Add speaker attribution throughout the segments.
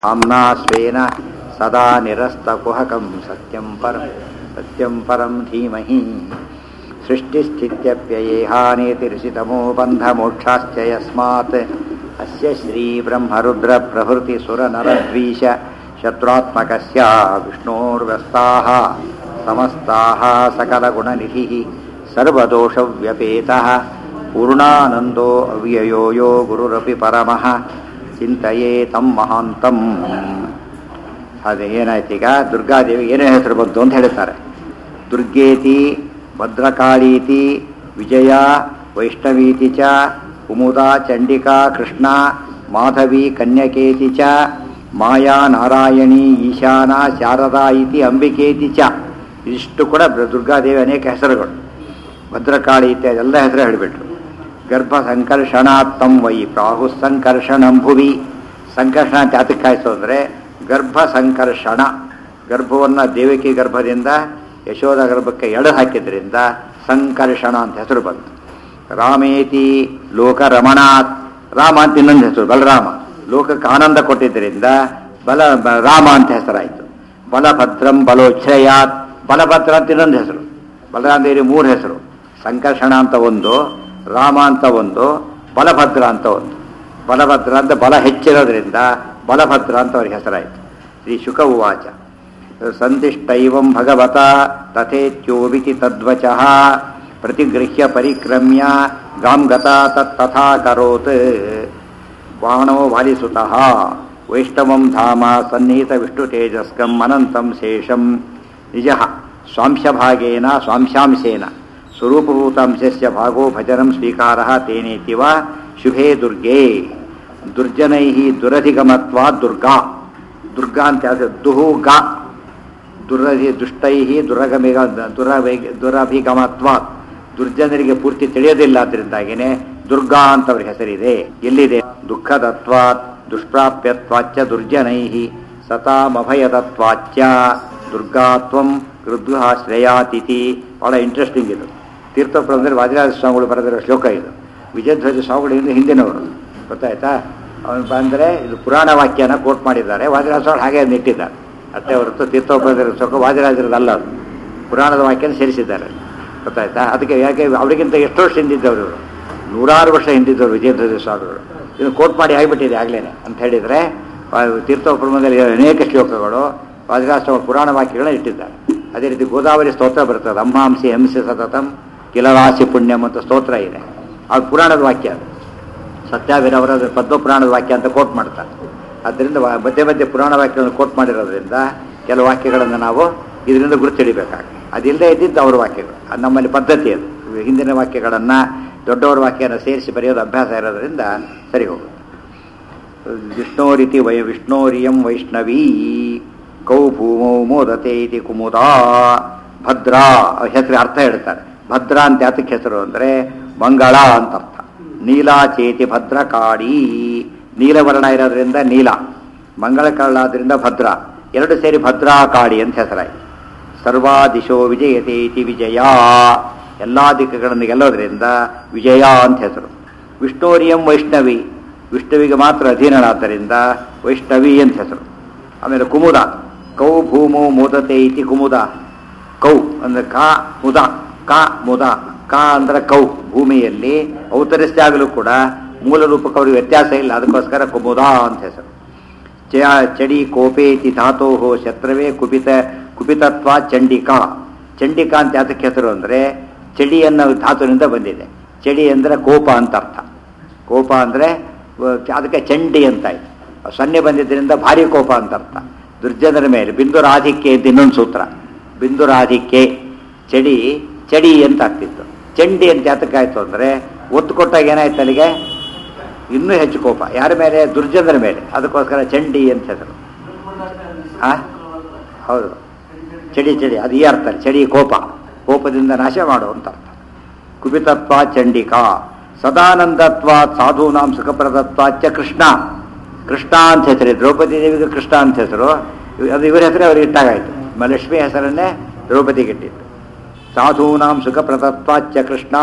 Speaker 1: आम्ना स्वेन सदा निरस्तकुहकं सत्यं परं सत्यं परं धीमहि सृष्टिस्थित्यप्ययेहानेतिर्षितमो बन्धमोक्षाश्च यस्मात् अस्य श्रीब्रह्मरुद्रप्रभृतिसुरनरद्वीष शत्रुत्मकस्य विष्णोर्व्यस्ताः समस्ताः सकलगुणनिधिः सर्वदोषव्यपेतः पूर्णानन्दो अव्ययो यो गुरुरपि परमः ಚಿಂತೆಯೇ ತಮ್ಮ ಮಹಾಂತಂ ಅದೇ ಏನಾಯ್ತು ಈಗ ದುರ್ಗಾದೇವಿ ಏನೇ ಹೆಸರು ಬಂತು ಅಂತ ಹೇಳ್ತಾರೆ ದುರ್ಗೇತಿ ಭದ್ರಕಾಳೀತಿ ವಿಜಯ ವೈಷ್ಣವೀತಿ ಚ ಕುಮುದಾ ಚಂಡಿಕಾ ಕೃಷ್ಣ ಮಾಧವಿ ಕನ್ಯಕೇತಿ ಚ ಮಾಯಾ ನಾರಾಯಣಿ ಈಶಾನ ಶಾರದಾ ಇತಿ ಅಂಬಿಕೇತಿ ಚ ಇಷ್ಟು ಕೂಡ ದುರ್ಗಾದೇವಿ ಅನೇಕ ಹೆಸರುಗಳು ಭದ್ರಕಾಳಿ ಇತ್ಯಾದಿ ಎಲ್ಲ ಹೆಸರು ಹೇಳಿಬಿಟ್ರು ಗರ್ಭ ಸಂಕರ್ಷಣಾತ್ತಂ ವೈ ಪ್ರಾಹು ಸಂಕರ್ಷಣಂ ಭುವಿ ಸಂಕರ್ಷಣ ಅಂತ ಯಾತಕ್ಕೆ ಕಾಯಿಸು ಅಂದರೆ ಗರ್ಭ ಸಂಕರ್ಷಣ ಗರ್ಭವನ್ನು ದೇವಕಿ ಗರ್ಭದಿಂದ ಯಶೋಧ ಗರ್ಭಕ್ಕೆ ಎಳೆದು ಹಾಕಿದ್ರಿಂದ ಸಂಕರ್ಷಣ ಅಂತ ಹೆಸರು ಬಂತು ರಾಮೇತಿ ಲೋಕರಮಣಾತ್ ರಾಮ ಅಂತ ಇನ್ನೊಂದು ಹೆಸರು ಬಲರಾಮ ಲೋಕಕ್ಕೆ ಆನಂದ ಕೊಟ್ಟಿದ್ದರಿಂದ ಬಲ ಬ- ರಾಮ ಅಂತ ಹೆಸರಾಯಿತು ಬಲಭದ್ರಂ ಬಲೋಚ್ಛ್ರಯಾತ್ ಬಲಭದ್ರ ಅಂತ ಇನ್ನೊಂದು ಹೆಸರು ಬಲರಾಮ ದೇವಿ ಮೂರು ಹೆಸರು ಸಂಕರ್ಷಣ ಅಂತ ಒಂದು ರಾಮ ಅಂತ ಒಂದು ಬಲಭದ್ರ ಅಂತ ಒಂದು ಬಲಭದ್ರ ಅಂತ ಬಲ ಹೆಚ್ಚಿರೋದ್ರಿಂದ ಬಲಭದ್ರ ಅಂತ ಅವ್ರಿಗೆ ಹೆಸರಾಯಿತು ಶ್ರೀ ಶುಕ ಉವಾಚ ಸಂತಿಷ್ಟೈವಂ ಭಗವತ ತಥೇತ್ಯೋವಿತಿ ತದ್ವಚಃ ಪ್ರತಿಗೃಹ್ಯ ಪರಿಕ್ರಮ್ಯ ಗಾಂ ಗತಾ ತತ್ತಥಾ ಕರೋತ್ ಬಾಣೋ ವಾಲಿಸುತಃ ವೈಷ್ಣವಂ ಧಾಮ ಸನ್ನಿಹಿತ ವಿಷ್ಣು ತೇಜಸ್ಕಂ ಅನಂತಂ ಶೇಷಂ ನಿಜ ಸ್ವಾಂಶಭಾಗೇನ ಸ್ವಾಂಶಾಂಶೇನ ಸ್ವರೂಪಭೂತಾಂಶಸ್ಯ ಭಾಗೋ ಭಜನಂ ಸ್ವೀಕಾರ ತೇನೇತಿ ವ ಶುಭೇ ದುರ್ಗೆ ದುರ್ಜನೈ ದುರಧಿಗಮತ್ವಾ ದುರ್ಗಾ ದುರ್ಗಾ ಅಂತ ಯಾವ್ದು ದುಹು ಗಾ ದುರಧಿ ದುಷ್ಟೈ ದುರಗಮಿಗ ದುರವೇ ದುರಭಿಗಮತ್ವಾತ್ ದುರ್ಜನರಿಗೆ ಪೂರ್ತಿ ತಿಳಿಯೋದಿಲ್ಲ ಅದರಿಂದಾಗಿನೇ ದುರ್ಗಾ ಅಂತ ಅವ್ರ ಹೆಸರಿದೆ ಎಲ್ಲಿದೆ ದುಃಖದತ್ವಾತ್ ದುಷ್ಪ್ರಾಪ್ಯತ್ವಾಚ್ಚ ದುರ್ಜನೈ ಸತಾಮಭಯದತ್ವಾಚ್ಚ ದುರ್ಗಾತ್ವಂ ಋದ್ಧಾಶ್ರಯಾತಿಥಿ ಬಹಳ ಇಂಟ್ರೆಸ್ಟಿಂಗ್ ಇದು ತೀರ್ಥಪ್ರಭುದಲ್ಲಿ ವಾದಿರಾಜ ಸ್ವಾಮಿಗಳು ಬರೆದಿರೋ ಶ್ಲೋಕ ಇದು ವಿಜಯಧ್ವಜ ಸ್ವಾಮಿಗಳಿಂದ ಹಿಂದಿನವರು ಗೊತ್ತಾಯ್ತಾ ಅವನು ಬಂದರೆ ಇದು ಪುರಾಣ ವಾಕ್ಯನ ಕೋಟ್ ಮಾಡಿದ್ದಾರೆ ವಾದಿರಾಜ ಸ್ವಾಮಿ ಹಾಗೆ ನೆಟ್ಟಿದ್ದಾರೆ ಅಷ್ಟೇ ಹೊರತು ತೀರ್ಥೋಪದ್ರ ಶ್ಲೋಕ ವಾದಿರಾಜರದಲ್ಲ ಅದು ಪುರಾಣದ ವಾಕ್ಯನ ಸೇರಿಸಿದ್ದಾರೆ ಗೊತ್ತಾಯ್ತಾ ಅದಕ್ಕೆ ಯಾಕೆ ಅವರಿಗಿಂತ ಎಷ್ಟು ವರ್ಷ ಹಿಂದಿದ್ದವರು ಇವರು ನೂರಾರು ವರ್ಷ ಹಿಂದಿದ್ದವರು ವಿಜಯಧ್ವಜ ಸ್ವಾಮಿಗಳು ಇದನ್ನು ಕೋಟ್ ಮಾಡಿ ಆಗಿಬಿಟ್ಟಿದೆ ಆಗ್ಲೇ ಅಂತ ಹೇಳಿದರೆ ತೀರ್ಥೋಪದ್ರಮದಲ್ಲಿ ಅನೇಕ ಶ್ಲೋಕಗಳು ವಾದಿರಾಜ ಸ್ವಾಮಿ ಪುರಾಣ ವಾಕ್ಯಗಳನ್ನ ಇಟ್ಟಿದ್ದಾರೆ ಅದೇ ರೀತಿ ಗೋದಾವರಿ ಸ್ತೋತ್ರ ಬರ್ತದೆ ಅಮ್ಮಾಂಸಿ ಹಿಂಸೆ ಸತತಂ ಕಿಲರಾಶಿ ಪುಣ್ಯಂ ಅಂತ ಸ್ತೋತ್ರ ಇದೆ ಅದು ಪುರಾಣದ ವಾಕ್ಯ ಅದು ಸತ್ಯಾವಿರವರ ಪದ್ಮಪುರಾಣದ ವಾಕ್ಯ ಅಂತ ಕೋಟ್ ಮಾಡ್ತಾರೆ ಆದ್ದರಿಂದ ವ- ಮಧ್ಯೆ ಮಧ್ಯೆ ಪುರಾಣ ವಾಕ್ಯಗಳನ್ನು ಕೋಟ್ ಮಾಡಿರೋದ್ರಿಂದ ಕೆಲವು ವಾಕ್ಯಗಳನ್ನು ನಾವು ಇದರಿಂದ ಗುರುತಿಡಿಬೇಕಾಗುತ್ತೆ ಅದಿಲ್ಲದೆ ಇದ್ದಿದ್ದು ಅವ್ರ ವಾಕ್ಯಗಳು ಅದು ನಮ್ಮಲ್ಲಿ ಪದ್ಧತಿ ಅದು ಹಿಂದಿನ ವಾಕ್ಯಗಳನ್ನು ದೊಡ್ಡವರ ವಾಕ್ಯನ ಸೇರಿಸಿ ಬರೆಯೋದು ಅಭ್ಯಾಸ ಇರೋದ್ರಿಂದ ಸರಿ ಹೋಗುತ್ತೆ ವಿಷ್ಣೋರಿತಿ ವೈ ವಿಷ್ಣೋರಿಯಂ ವೈಷ್ಣವೀ ಕೌ ಭೂಮೌ ಮೋದತೆ ಇತಿ ಕುಮುದಾ ಭದ್ರಾ ಅವ್ರ ಹೆಸರು ಅರ್ಥ ಹೇಳ್ತಾರೆ ಭದ್ರಾ ಅಂತ ಯಾತಕ್ಕೆ ಹೆಸರು ಅಂದರೆ ಮಂಗಳ ಅಂತ ಅರ್ಥ ನೀಲಾ ಚೇತಿ ಭದ್ರಕಾಳಿ ನೀಲವರ್ಣ ಇರೋದ್ರಿಂದ ನೀಲ ಮಂಗಳ ಕಳ್ಳಾದ್ರಿಂದ ಭದ್ರ ಎರಡು ಸೇರಿ ಭದ್ರಾಕಾಳಿ ಅಂತ ಹೆಸರಾಯಿತು ಸರ್ವಾ ದಿಶೋ ವಿಜಯತೆ ಇತಿ ವಿಜಯ ಎಲ್ಲ ದಿಕ್ಕುಗಳನ್ನು ಗೆಲ್ಲೋದ್ರಿಂದ ವಿಜಯ ಅಂತ ಹೆಸರು ವಿಷ್ಣೋರಿಯಂ ವೈಷ್ಣವಿ ವಿಷ್ಣುವಿಗೆ ಮಾತ್ರ ಅಧೀನನಾದ್ದರಿಂದ ವೈಷ್ಣವಿ ಅಂತ ಹೆಸರು ಆಮೇಲೆ ಕುಮುದ ಕೌ ಭೂಮೋ ಮೋದತೆ ಇತಿ ಕುಮುದ ಕೌ ಅಂದ್ರೆ ಕಾ ಮುದ ಕಾ ಮುದ ಕಾ ಅಂದ್ರೆ ಕೌ ಭೂಮಿಯಲ್ಲಿ ಅವತರಿಸಿದಾಗಲೂ ಕೂಡ ಮೂಲ ರೂಪಕ್ಕೆ ಅವ್ರಿಗೆ ವ್ಯತ್ಯಾಸ ಇಲ್ಲ ಅದಕ್ಕೋಸ್ಕರ ಕುಮುದ ಅಂತ ಹೆಸರು ಚ ಚಡಿ ಕೋಪೇತಿ ಧಾತೋ ಶತ್ರವೇ ಕುಪಿತ ಕುಪಿತತ್ವ ಚಂಡಿಕಾ ಚಂಡಿಕಾ ಅಂತ ಯಾತಕ್ಕೆ ಹೆಸರು ಅಂದರೆ ಚಡಿ ಅನ್ನೋ ಧಾತುವಿನಿಂದ ಬಂದಿದೆ ಚಡಿ ಅಂದರೆ ಕೋಪ ಅಂತ ಅರ್ಥ ಕೋಪ ಅಂದರೆ ಅದಕ್ಕೆ ಚಂಡಿ ಅಂತ ಆಯ್ತು ಸೊನ್ನೆ ಬಂದಿದ್ದರಿಂದ ಭಾರಿ ಕೋಪ ಅಂತ ಅರ್ಥ ದುರ್ಜನರ ಮೇಲೆ ಬಿಂದು ರಾಧಿಕೆ ಅಂತ ಇನ್ನೊಂದು ಸೂತ್ರ ಬಿಂದು ರಾಧಿಕೆ ಚಡಿ ಚಡಿ ಅಂತ ಆಗ್ತಿತ್ತು ಚಂಡಿ ಅಂತ ಯಾತಕ್ಕಾಯ್ತು ಅಂದರೆ ಒತ್ತು ಕೊಟ್ಟಾಗ ಏನಾಯ್ತು ಅಲ್ಲಿಗೆ ಇನ್ನೂ ಹೆಚ್ಚು ಕೋಪ ಯಾರ ಮೇಲೆ ದುರ್ಜನರ ಮೇಲೆ ಅದಕ್ಕೋಸ್ಕರ ಚಂಡಿ ಅಂತ ಹೆಸರು ಆ ಹೌದು ಚಡಿ ಚಡಿ ಅದು ಈ ಅರ್ಥ ಚಡಿ ಕೋಪ ಕೋಪದಿಂದ ನಾಶ ಮಾಡು ಅಂತ ಅರ್ಥ ಕುಪಿತತ್ವ ಚಂಡಿಕಾ ಸದಾನಂದತ್ವ ಸಾಧೂನಾಂ ಸುಖಪ್ರದತ್ವಾಚ ಕೃಷ್ಣ ಕೃಷ್ಣ ಅಂತ ಹೆಸರು ದ್ರೌಪದಿ ದೇವಿಗೆ ಕೃಷ್ಣ ಅಂತ ಹೆಸರು ಅದು ಇವರ ಹೆಸರೇ ಅವ್ರಿಗೆ ಇಟ್ಟಾಗಾಯ್ತು ಮ- ಲಕ್ಷ್ಮಿ ಹೆಸರನ್ನೇ ದ್ರೌಪದಿಗೆ ಇಟ್ಟಿತ್ತು ಸಾಧೂನಾಂ ಸುಖಪ್ರದತ್ವಾಚ ಕೃಷ್ಣ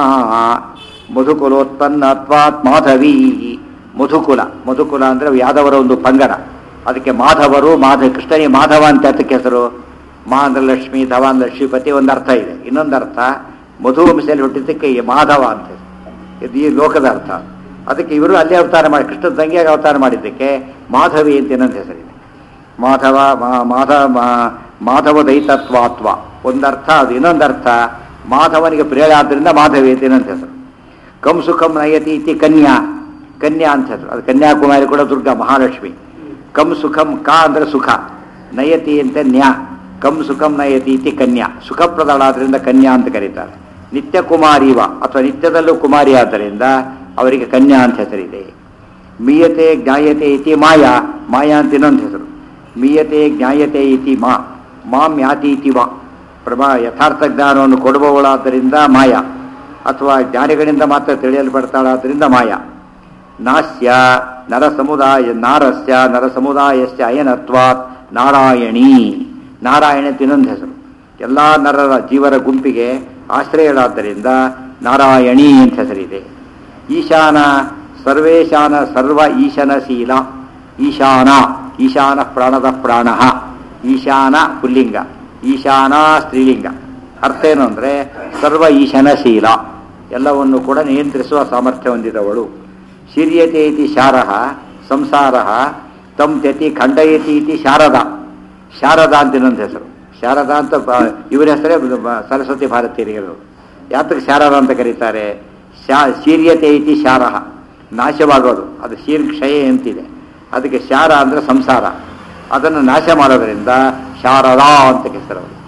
Speaker 1: ಮಧುಕುಲೋತ್ಪನ್ನತ್ವಾತ್ ಮಾಧವಿ ಮಧುಕುಲ ಮಧುಕುಲ ಅಂದರೆ ಯಾದವರ ಒಂದು ಪಂಗಡ ಅದಕ್ಕೆ ಮಾಧವರು ಮಾಧವ ಕೃಷ್ಣನಿಗೆ ಮಾಧವ ಅಂತ ಅದಕ್ಕೆ ಹೆಸರು ಮಾ ಅಂದ್ರೆ ಲಕ್ಷ್ಮಿ ಧವ ಅಂದ್ರೆ ಲಕ್ಷ್ಮೀಪತಿ ಒಂದು ಅರ್ಥ ಇದೆ ಇನ್ನೊಂದು ಅರ್ಥ ಮಧುವಂಶದಲ್ಲಿ ಹುಟ್ಟಿದ್ದಕ್ಕೆ ಈ ಮಾಧವ ಅಂತ ಹೆಸರು. ಇದು ಈ ಲೋಕದ ಅರ್ಥ ಅದಕ್ಕೆ ಇವರು ಅಲ್ಲಿ ಅವತಾರ ಮಾಡಿ ಕೃಷ್ಣ ತಂಗಿಯಾಗಿ ಅವತಾರ ಮಾಡಿದ್ದಕ್ಕೆ ಮಾಧವಿ ಅಂತ ಇನ್ನೊಂದು ಹೆಸರಿದೆ ಮಾಧವ ಮಾ- ಮಾಧವ ಮಾ- ಮಾಧವ ದೈತತ್ವಾತ್ವ ಒಂದರ್ಥ ಅದು ಇನ್ನೊಂದರ್ಥ ಮಾಧವನಿಗೆ ಪ್ರಿಯ ಆದ್ದರಿಂದ ಮಾಧವಿ ಅಂತ ಇನ್ನೊಂದು ಹೆಸರು ಕಂ ಸುಖಂ ನಯತಿ ಇತಿ ಕನ್ಯಾ ಕನ್ಯಾ ಅಂತ ಹೆಸರು ಅದು ಕನ್ಯಾಕುಮಾರಿ ಕೂಡ ದುರ್ಗಾ ಮಹಾಲಕ್ಷ್ಮಿ ಕಂ ಸುಖಂ ಕ ಅಂದ್ರೆ ಸುಖ ನಯತಿ ಅಂತ ನ್ಯಾ ಕಂ ಸುಖಂ ನಯತಿ ಇತಿ ಕನ್ಯಾ ಸುಖಪ್ರದಳಾದ್ರಿಂದ ಕನ್ಯಾ ಅಂತ ಕರೀತಾರೆ ನಿತ್ಯ ಕುಮಾರಿವ ಅಥವಾ ನಿತ್ಯದಲ್ಲೂ ಕುಮಾರಿ ಆದ್ದರಿಂದ ಅವರಿಗೆ ಕನ್ಯಾ ಅಂತ ಹೆಸರಿದೆ ಮೀಯತೆ ಜ್ಞಾಯತೆ ಇತಿ ಮಾಯಾ ಮಾಯಾ ಅಂತ ಇನ್ನೊಂದು ಹೆಸರು ಮೀಯತೆ ಜ್ಞಾಯತೆ ಇತಿ ಮಾ ಮಾಂ ಯಾತಿ ಇತಿ ಮಾ ಪ್ರಭಾ ಯಥಾರ್ಥ ಜ್ಞಾನವನ್ನು ಕೊಡುವವಳಾದ್ದರಿಂದ ಮಾಯಾ ಅಥವಾ ಜ್ಞಾನಿಗಳಿಂದ ಮಾತ್ರ ತಿಳಿಯಲ್ಪಡ್ತಾಳಾದ್ದರಿಂದ ಮಾಯಾ ನಾಸ್ಯ ನರ ಸಮುದಾಯ ನಾರಸ್ಯ ನರ ಸಮುದಾಯಸ್ಯ ಅಯನತ್ವಾತ್ ನಾರಾಯಣಿ ನಾರಾಯಣ ಅಂತ ಇನ್ನೊಂದು ಹೆಸರು ಎಲ್ಲ ನರರ ಜೀವರ ಗುಂಪಿಗೆ ಆಶ್ರಯಳಾದ್ದರಿಂದ ನಾರಾಯಣಿ ಅಂತ ಹೆಸರಿದೆ ಈಶಾನ ಸರ್ವೇಶಾನ ಸರ್ವ ಈಶನಶೀಲ ಈಶಾನ ಈಶಾನ ಪ್ರಾಣದ ಪ್ರಾಣ ಈಶಾನ ಪುಲ್ಲಿಂಗ ಈಶಾನ ಸ್ತ್ರೀಲಿಂಗ ಅರ್ಥ ಏನು ಅಂದರೆ ಸರ್ವ ಈಶನಶೀಲ ಎಲ್ಲವನ್ನು ಕೂಡ ನಿಯಂತ್ರಿಸುವ ಸಾಮರ್ಥ್ಯ ಹೊಂದಿದವಳು ಶಿರ್ಯತೆ ಇತಿ ಶಾರಃ ಸಂಸಾರ ತಂ ತ್ಯತಿ ಖಂಡಯತಿ ಇತಿ ಶಾರದಾ ಶಾರದಾ ಅಂತ ಇನ್ನೊಂದು ಹೆಸರು ಶಾರದಾ ಅಂತ ಬ- ಇವರ ಹೆಸರೇ ಬ- ಬ- ಸರಸ್ವತಿ ಭಾರತೀಯರಿಗೆ ಇರೋದು ಯಾತಕ್ಕೆ ಶಾರದಾ ಅಂತ ಕರೀತಾರೆ ಶಾ ಶೀರ್ಯತೆ ಇತಿ ಶಾರಃ ನಾಶವಾಗೋದು ಅದು ಶೀರ್ ಕ್ಷಯ ಅಂತಿದೆ ಅದಕ್ಕೆ ಶಾರ ಅಂದರೆ ಸಂಸಾರ ಅದನ್ನು ನಾಶ ಮಾಡೋದರಿಂದ ಶಾರದಾ ಅಂತ ಹೆಸರು ಅದು.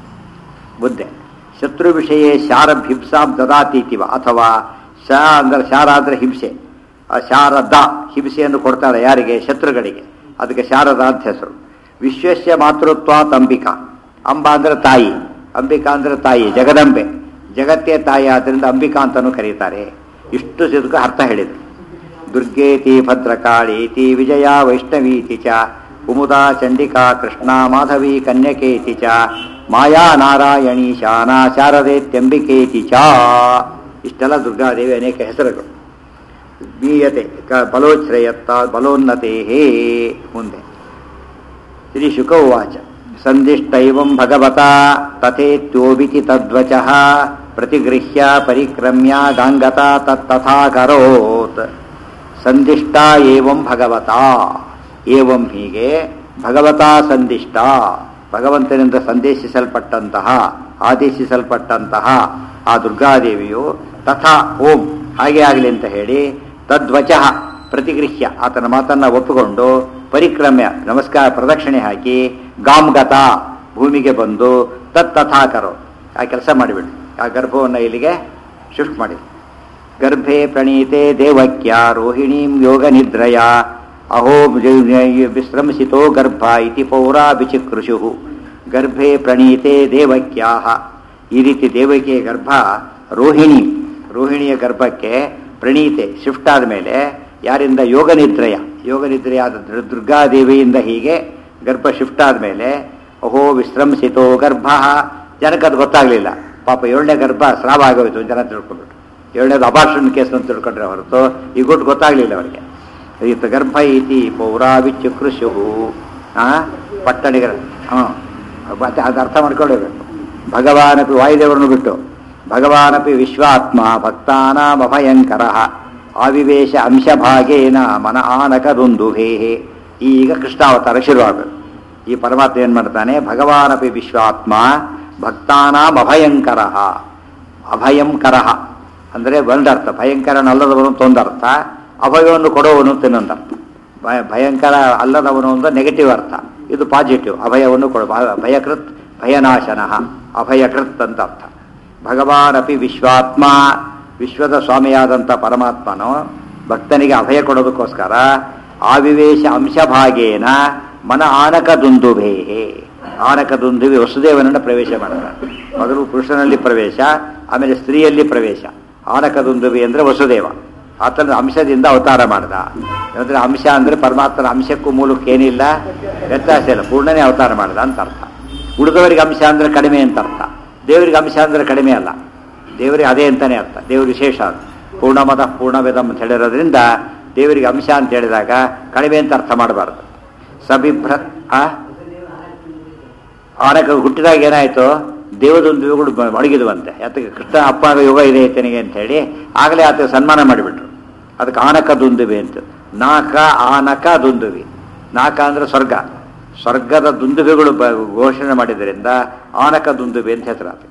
Speaker 1: ಬುದ್ಧೆ ಶತ್ರು ವಿಷಯ ಶಾರಭ್ ಹಿಂಸಾಂ ದದಾತೀತಿವ ಅಥವಾ ಶಾ ಅಂದ್ರೆ ಶಾರ ಅಂದ್ರೆ ಹಿಂಸೆ ಆ ಶಾರದ ಹಿಂಸೆಯನ್ನು ಕೊಡ್ತಾಳೆ ಯಾರಿಗೆ ಶತ್ರುಗಳಿಗೆ ಅದಕ್ಕೆ ಶಾರದ ಅಂತ ಹೆಸರು ವಿಶ್ವಸ್ಯ ಮಾತೃತ್ವಾತ್ ಅಂಬಿಕಾ ಅಂಬ ಅಂದ್ರೆ ತಾಯಿ ಅಂಬಿಕಾ ಅಂದ್ರೆ ತಾಯಿ ಜಗದಂಬೆ ಜಗತ್ತೇ ತಾಯಿ ಆದ್ದರಿಂದ ಅಂಬಿಕಾ ಅಂತಲೂ ಕರೀತಾರೆ ಇಷ್ಟು ಸಿದ್ಕ ಅರ್ಥ ಹೇಳಿದ್ರು ದುರ್ಗೇತಿ ಭದ್ರಕಾಳೀತಿ ವಿಜಯ ವೈಷ್ಣವೀತಿ ಚ ಕುಮುದಾ ಚಂಡಿಕಾ ಕೃಷ್ಣ ಮಾಧವಿ ಕನ್ಯಕೇತಿ ಚ ಮಾಯಾ ನಾರಾಯಣಿ ಶಾನ ಶಾರದೇತ್ಯಂಬಿಕೇತಿ ಚ ಇಷ್ಟೆಲ್ಲ ದುರ್ಗಾದೇವಿ ಅನೇಕ ಹೆಸರುಗಳು ಮೀಯತೆ ಕ ಬಲೋಚ್ಛ್ರಯತ್ತ ಬಲೋನ್ನತೆ ಹೇ ಮುಂದೆ ಶ್ರೀ ಶುಕ ಉವಾಚ ಸಂದಿಷ್ಟೈವಂ ಭಗವತ ತಥೇತ್ಯೋಬಿತಿ ತದ್ವಚಃ ಪ್ರತಿಗೃಹ್ಯ ಪರಿಕ್ರಮ್ಯ ಗಾಂಗತ ತತ್ತಥಾಕರೋತ್ ಸಂದಿಷ್ಟ ಏವಂ ಭಗವತ ಏವಂ ಹೀಗೆ ಭಗವತ ಸಂದಿಷ್ಟ ಭಗವಂತನಿಂದ ಸಂದೇಶಿಸಲ್ಪಟ್ಟಂತಹ ಆದೇಶಿಸಲ್ಪಟ್ಟಂತಹ ಆ ದುರ್ಗಾದೇವಿಯು ತಥಾ ಓಂ ಹಾಗೆ ಆಗಲಿ ಅಂತ ಹೇಳಿ ತದ್ವಚಃ ಪ್ರತಿಗೃಹ್ಯ ಆತನ ಮಾತನ್ನ ಒಪ್ಪಿಕೊಂಡು ಪರಿಕ್ರಮ್ಯ ನಮಸ್ಕಾರ ಪ್ರದಕ್ಷಿಣೆ ಹಾಕಿ ಗಾಮ್ಗತ ಭೂಮಿಗೆ ಬಂದು ತತ್ ತಥಾಕರೋ ಆ ಕೆಲಸ ಮಾಡಿಬಿಡಿ ಆ ಗರ್ಭವನ್ನು ಇಲ್ಲಿಗೆ ಶಿಫ್ಟ್ ಮಾಡಿ ಗರ್ಭೆ ಪ್ರಣೀತೆ ದೇವಕ್ಯ ರೋಹಿಣೀಂ ಯೋಗ ನಿದ್ರಯ ಅಹೋ ವಿಶ್ರಮಿಸಿತೋ ಗರ್ಭ ಇತಿ ಪೌರಾ ವಿಚಿಕೃಷು ಗರ್ಭೆ ಪ್ರಣೀತೆ ದೇವಕ್ಯಾ ಈ ರೀತಿ ದೇವಕಿಯ ಗರ್ಭ ರೋಹಿಣಿ ರೋಹಿಣಿಯ ಗರ್ಭಕ್ಕೆ ಪ್ರಣೀತೆ ಶಿಫ್ಟ್ ಆದಮೇಲೆ ಯಾರಿಂದ ಯೋಗ ನಿದ್ರೆಯ ಯೋಗ ನಿದ್ರೆಯಾದ ದುರ್- ದುರ್ಗಾದೇವಿಯಿಂದ ಹೀಗೆ ಗರ್ಭ ಶಿಫ್ಟ್ ಆದಮೇಲೆ ಅಹೋ ವಿಶ್ರಮಿಸಿತೋ ಗರ್ಭ ಜನಕ್ಕೆ ಅದು ಗೊತ್ತಾಗಲಿಲ್ಲ ಪಾಪ ಏಳನೇ ಗರ್ಭ ಸ್ರಾವ ಆಗೋಯ್ತು ಜನ ತಿಳ್ಕೊಂಡ್ಬಿಟ್ಟು ಏಳನೇದು ಅಬಾರ್ಷನ್ ಕೇಸ್ ಅಂತ ತಿಳ್ಕೊಂಡ್ರೆ ಹೊರತು ಈ ಗುಟ್ಟು ಗೊತ್ತಾಗಲಿಲ್ಲ ಅವರಿಗೆ ಈತ ಗರ್ಭ ಇತಿ ಪೌರಾವಿಚ್ಚು ಕೃಷು ಪಟ್ಟಣಿಗರ ಹಾಂ ಮತ್ತೆ ಅದು ಅರ್ಥ ಮಾಡ್ಕೊಳ್ಳೇಬೇಕು ಭಗವಾನಪಿ ವಾಯುದೇವರನ್ನು ಬಿಟ್ಟು ಭಗವಾನಪಿ ವಿಶ್ವಾತ್ಮ ಭಕ್ತಾನಾಂ ಅಭಯಂಕರ ಆವಿವೇಶ ಅಂಶಭಾಗೇನ ಮನ ಆನಕದೊಂದುಭೇ ಈಗ ಕೃಷ್ಣಾವತಾರ ಶುರುವಾಗಬೇಕು ಈ ಪರಮಾತ್ಮ ಏನು ಮಾಡ್ತಾನೆ ಭಗವಾನಪಿ ವಿಶ್ವಾತ್ಮ ಭಕ್ತಾನಾಂ ಅಭಯಂಕರ ಅಭಯಂಕರ ಅಂದರೆ ಒಂದರ್ಥ ಭಯಂಕರನಲ್ಲದವನು ಅಂತ ಒಂದರ್ಥ ಅಭಯವನ್ನು ಕೊಡುವವನು ಅಂತ ಇನ್ನೊಂದರ್ಥ ಭಯ ಭಯಂಕರ ಅಲ್ಲದವನು ಒಂದು ನೆಗೆಟಿವ್ ಅರ್ಥ ಇದು ಪಾಸಿಟಿವ್ ಅಭಯವನ್ನು ಕೊಡು ಭ- ಭಯಕೃತ್ ಭಯನಾಶನ ಅಭಯಕೃತ್ ಅಂತ ಅರ್ಥ ಭಗವಾನಪಿ ವಿಶ್ವಾತ್ಮ ವಿಶ್ವದ ಸ್ವಾಮಿಯಾದಂಥ ಪರಮಾತ್ಮನು ಭಕ್ತನಿಗೆ ಅಭಯ ಕೊಡೋದಕ್ಕೋಸ್ಕರ ಆವಿವೇಶ ಅಂಶಭಾಗೇನ ಮನ ಆನಕ ದುಂದುಭೇಹೆ ಆನಕ ದುಂದುವಿ ವಸುದೇವನನ್ನು ಪ್ರವೇಶ ಮಾಡ್ತಾನೆ ಮೊದಲು ಪುರುಷನಲ್ಲಿ ಪ್ರವೇಶ ಆಮೇಲೆ ಸ್ತ್ರೀಯಲ್ಲಿ ಪ್ರವೇಶ ಆನಕ ದುಂದುವಿ ಅಂದರೆ ವಸುದೇವ ಆತನ ಅಂಶದಿಂದ ಅವತಾರ ಮಾಡ್ದ ಅಂದರೆ ಅಂಶ ಅಂದರೆ ಪರಮಾತ್ಮನ ಅಂಶಕ್ಕೂ ಮೂಲಕ್ಕೆ ಏನಿಲ್ಲ ವ್ಯತ್ಯಾಸ ಇಲ್ಲ ಪೂರ್ಣನೇ ಅವತಾರ ಮಾಡ್ದ ಅಂತ ಅರ್ಥ ಉಳಿದವರಿಗೆ ಅಂಶ ಅಂದರೆ ಕಡಿಮೆ ಅಂತ ಅರ್ಥ ದೇವರಿಗೆ ಅಂಶ ಅಂದರೆ ಕಡಿಮೆ ಅಲ್ಲ ದೇವರಿಗೆ ಅದೇ ಅಂತಾನೆ ಅರ್ಥ ದೇವ್ರ ವಿಶೇಷ ಅದು ಪೂರ್ಣಮದ ಪೂರ್ಣವೇದಂ ಅಂತ ಹೇಳಿರೋದ್ರಿಂದ ದೇವರಿಗೆ ಅಂಶ ಅಂತ ಹೇಳಿದಾಗ ಕಡಿಮೆ ಅಂತ ಅರ್ಥ ಮಾಡಬಾರ್ದು ಸಬಿಭ್ರ ಆ ಆನಕ ಹುಟ್ಟಿದಾಗ ಏನಾಯಿತು ದೇವದೊಂದುಗಳು ಒಳಗಿದುವಂತೆ ಯಾತಕ್ಕೆ ಕೃಷ್ಣ ಅಪ್ಪ ಯೋಗ ಇದೆ ಈತನಿಗೆ ಅಂತ ಹೇಳಿ ಆಗಲೇ ಆತ ಸನ್ಮಾನ ಮಾಡಿಬಿಟ್ರು ಅದಕ್ಕೆ ಆನಕ ದುಂದುವಿ ಅಂತ ನಾಕ ಆನಕ ದುಂದುವಿ ನಾಕ ಅಂದ್ರೆ ಸ್ವರ್ಗ ಸ್ವರ್ಗದ ದುಂದುವಿಗಳು ಬ- ಘೋಷಣೆ ಮಾಡಿದ್ರಿಂದ ಆನಕ ದುಂದುವಿ ಅಂತ ಹೆಸರು ಆತ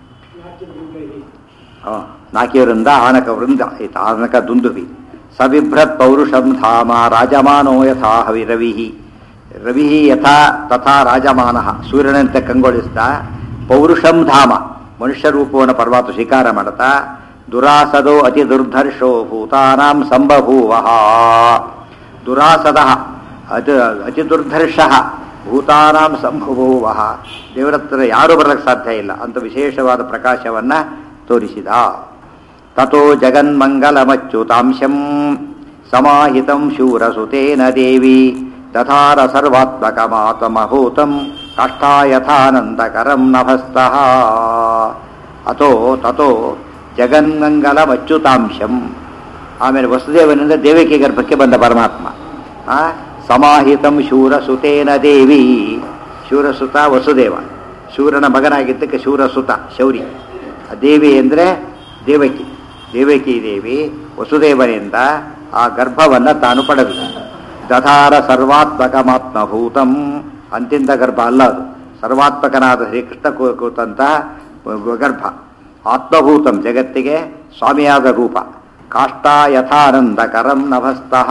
Speaker 1: ನಾಕಿಯವರಿಂದ ಆನಕ ವೃಂದ ಆಯ್ತು ಆನಕ ದುಂದುವಿ ಸಬಿಭ್ರತ್ ಪೌರುಷಂ ಧಾಮ ರಾಜಮಾನೋ ಯಥಾ ಹವಿ ರವಿ ರವಿ ಯಥಾ ತಥಾ ರಾಜಮಾನ ಸೂರ್ಯನಂತೆ ಕಂಗೊಳಿಸ್ತಾ ಪೌರುಷಂ ಧಾಮ ಮನುಷ್ಯ ರೂಪವನ್ನು ಪರ್ವತ ಸ್ವೀಕಾರ ಮಾಡುತ್ತಾ ದುರಾಸದೋ ಅತಿ ದುರ್ಧರ್ಷೋ ಭೂತಾನಾಂ ಸಂಬಭೂವ ದುರಾಸದ ಅತಿ ಅತಿ ದುರ್ಧರ್ಷ ಭೂತಾನಾಂ ಸಂಭವೂವ ದೇವರ ಹತ್ರ ಯಾರೂ ಬರಲಿಕ್ಕೆ ಸಾಧ್ಯ ಇಲ್ಲ ಅಂತ ವಿಶೇಷವಾದ ಪ್ರಕಾಶವನ್ನು ತೋರಿಸಿದ ತಥೋ ಜಗನ್ಮಂಗಲಮಚ್ಯುತಾಂಶಂ ಸಮಾಹಿತಂ ಶೂರಸುತೇನ ದೇವಿ ದಧಾರ ಸರ್ವಾತ್ಮಕಮಾತಮಭೂತಂ ಕಾಷ್ಠಾಯಥಾನಂದಕರಂ ನಭಸ್ತಃ ಅಥೋ ತಥೋ ಜಗನ್ಮಂಗಲಮಚ್ಯುತಾಂಶಂ ಆಮೇಲೆ ವಸುದೇವನಿಂದ ದೇವಕಿ ಗರ್ಭಕ್ಕೆ ಬಂದ ಪರಮಾತ್ಮ ಆ ಸಮಾಹಿತಂ ಶೂರಸುತೇನ ದೇವಿ ಶೂರಸುತ ವಸುದೇವ ಶೂರನ ಮಗನಾಗಿದ್ದಕ್ಕೆ ಶೂರಸುತ ಶೌರಿ ಆ ದೇವಿ ಅಂದರೆ ದೇವಕಿ ದೇವಕಿ ದೇವಿ ವಸುದೇವನಿಂದ ಆ ಗರ್ಭವನ್ನು ತಾನು ಪಡೆದ ದಧಾರ ಸರ್ವಾತ್ಮಕಮಾತ್ಮಭೂತಂ ಅಂತಿಂತ ಗರ್ಭ ಅಲ್ಲ ಅದು ಸರ್ವಾತ್ಮಕನಾದ ಶ್ರೀಕೃಷ್ಣ ಕೂ- ಕೂತಂತಹ ಗರ್ಭ ಆತ್ಮಭೂತಂ ಜಗತ್ತಿಗೆ ಸ್ವಾಮಿಯಾದ ರೂಪ ಕಾಷ್ಟ ಯಥಾನಂದಕರಂ ನಭಸ್ತಃ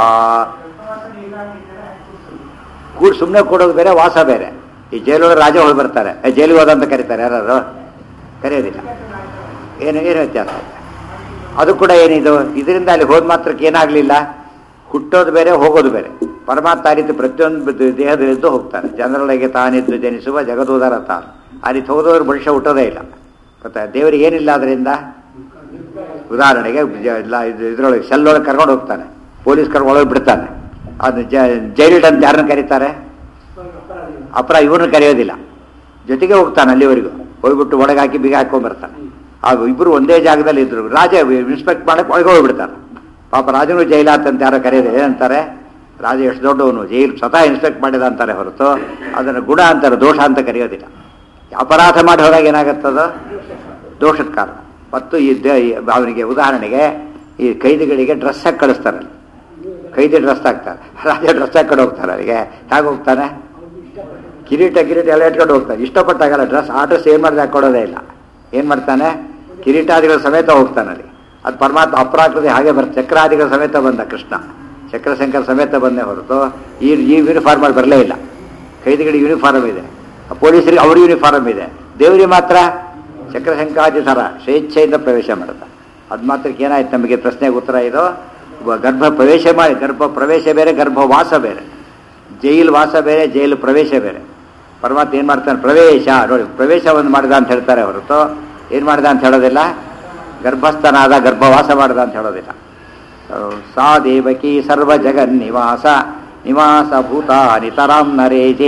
Speaker 1: ಕೂಡ್ ಸುಮ್ಮನೆ ಕೊಡೋದು ಬೇರೆ ವಾಸ ಬೇರೆ ಈ ಜೈಲೊಳಗೆ ರಾಜ ಹೋಗಿ ಬರ್ತಾರೆ ಏ, ಜೈಲಿಗೆ ಹೋದ ಅಂತ ಕರೀತಾರೆ ಯಾರು ಕರೆಯೋದಿಲ್ಲ ಏನು ಏನು ವ್ಯತ್ಯಾಸ ಅದು ಕೂಡ ಏನಿದು ಇದರಿಂದ ಅಲ್ಲಿ ಹೋದ ಮಾತ್ರಕ್ಕೆ ಏನಾಗಲಿಲ್ಲ ಹುಟ್ಟೋದು ಬೇರೆ ಹೋಗೋದು ಬೇರೆ ಪರಮಾತ್ಮ ಆ ರೀತಿ ಪ್ರತಿಯೊಂದು ಬ- ದೇಹದಲ್ಲಿದ್ದು ಹೋಗ್ತಾನೆ ಜನರೊಳಗೆ ತಾನಿದ್ದು ಜನಿಸುವ ಜಗದೋದರ ತಾನು ಆ ರೀತಿ ಹೋದವರು ಮನುಷ್ಯ ಹುಟ್ಟೋದೇ ಇಲ್ಲ ಗೊತ್ತಾ ದೇವರಿಗೆ ಏನಿಲ್ಲ ಅದರಿಂದ ಉದಾಹರಣೆಗೆ ಜ- ಇಲ್ಲ ಇದು- ಇದ್ರೊಳಗೆ ಸೆಲ್ಲೊಳಗೆ ಕರ್ಕೊಂಡು ಹೋಗ್ತಾನೆ ಪೊಲೀಸ್ ಕರ್ಕೊಂಡು ಒಳಗೆ ಬಿಡ್ತಾನೆ ಅದು ಜೈಲ್ಡ್ ಅಂತ ಯಾರನ್ನ ಕರೀತಾರೆ ಅಪರ ಇವ್ರನ್ನ ಕರೆಯೋದಿಲ್ಲ ಜೊತೆಗೆ ಹೋಗ್ತಾನೆ ಅಲ್ಲಿವರೆಗೂ ಹೋಗ್ಬಿಟ್ಟು ಒಳಗೆ ಹಾಕಿ ಬೀಗ ಹಾಕೊಂಡ್ ಬರ್ತಾನೆ ಆಗ ಇಬ್ಬರು ಒಂದೇ ಜಾಗದಲ್ಲಿ ಇದ್ರು ರಾಜ ಇನ್ಸ್ಪೆಕ್ಟ್ ಮಾಡಕ್ಕೆ ಒಳಗೆ ಹೋಗ್ಬಿಡ್ತಾನೆ ಪಾಪ ರಾಜನು ಜೈಲಾತ್ ಅಂತ ಯಾರೋ ಕರೆಯೋದು ಏನಂತಾರೆ ರಾಜ ಎಷ್ಟು ದೊಡ್ಡವನು ಜೈಲ್ ಸ್ವತಃ ಇನ್ಸ್ಪೆಕ್ಟ್ ಮಾಡಿದ ಅಂತಾರೆ ಹೊರತು ಅದನ್ನು ಗುಣ ಅಂತಾರೆ ದೋಷ ಅಂತ ಕರೆಯೋದಿಲ್ಲ ಅಪರಾಧ ಮಾಡಿ ಹೋದಾಗ ಏನಾಗುತ್ತದ ದೋಷದ ಕಾರಣ ಮತ್ತು ಈ ದ- ಈ ಅವನಿಗೆ ಉದಾಹರಣೆಗೆ ಈ ಕೈದಿಗಳಿಗೆ ಡ್ರೆಸ್ ಹಾಕಿ ಕಳಿಸ್ತಾರೆ ಕೈದಿ ಡ್ರೆಸ್ ಹಾಕ್ತಾರೆ ರಾಜ ಡ್ರೆಸ್ ಹಾಕೊಂಡು ಹೋಗ್ತಾರೆ ಅಲ್ಲಿಗೆ ಹೇಗೆ ಹೋಗ್ತಾನೆ ಕಿರೀಟ ಕಿರೀಟ ಎಲ್ಲ ಇಟ್ಕೊಂಡು ಹೋಗ್ತಾನೆ ಇಷ್ಟಪಟ್ಟಾಗಲ್ಲ ಡ್ರೆಸ್ ಆ ಡ್ರೆಸ್ ಏನು ಮಾಡಿದ್ರೆ ಹಾಕೊಡೋದೇ ಇಲ್ಲ ಏನು ಮಾಡ್ತಾನೆ ಕಿರೀಟಾದಿಗಳ ಸಮೇತ ಹೋಗ್ತಾನೆ ಅಲ್ಲಿ ಅದು ಪರಮಾತ್ಮ ಅಪರಾಕೃತಿ ಹಾಗೆ ಬರ್ತದೆ ಚಕ್ರಾದಿಗಳ ಸಮೇತ ಬಂದ ಕೃಷ್ಣ ಚಕ್ರಶಂಕರ ಸಮೇತ ಬಂದೇ ಹೊರತು ಈ ಈ ಯೂನಿಫಾರ್ಮ್ ಅಲ್ಲಿ ಬರಲೇ ಇಲ್ಲ ಕೈದಿಗಳಿಗೆ ಯೂನಿಫಾರ್ಮ್ ಇದೆ ಆ ಪೊಲೀಸರಿಗೆ ಅವ್ರ ಯೂನಿಫಾರ್ಮ್ ಇದೆ ದೇವರಿಗೆ ಮಾತ್ರ ಚಕ್ರಶಂಕಾದಿ ಥರ ಸ್ವೇಚ್ಛೆಯಿಂದ ಪ್ರವೇಶ ಮಾಡುತ್ತೆ ಅದು ಮಾತ್ರಕ್ಕೆ ಏನಾಯ್ತು ನಮಗೆ ಪ್ರಶ್ನೆಗೆ ಉತ್ತರ ಇದು ಒಬ್ಬ ಗರ್ಭ ಪ್ರವೇಶ ಮಾಡಿ ಗರ್ಭ ಪ್ರವೇಶ ಬೇರೆ ಗರ್ಭವಾಸ ಬೇರೆ ಜೈಲು ವಾಸ ಬೇರೆ ಜೈಲು ಪ್ರವೇಶ ಬೇರೆ ಪರಮಾತ್ಮ ಏನು ಮಾಡ್ತಾನೆ ಪ್ರವೇಶ ನೋಡಿ ಪ್ರವೇಶವನ್ನು ಮಾಡಿದ ಅಂತ ಹೇಳ್ತಾರೆ ಹೊರತು ಏನು ಮಾಡಿದ ಅಂತ ಹೇಳೋದಿಲ್ಲ ಗರ್ಭಸ್ಥನಾದ ಗರ್ಭವಾಸ ಮಾಡಿದ ಅಂತ ಹೇಳೋದಿಲ್ಲ ಸಾ ದೇವಕಿ ಸರ್ವ ಜಗನ್ನಿವಾಸ ನಿವಾಸ ಭೂತ ನಿತರಾಂ ನರೇಜೇ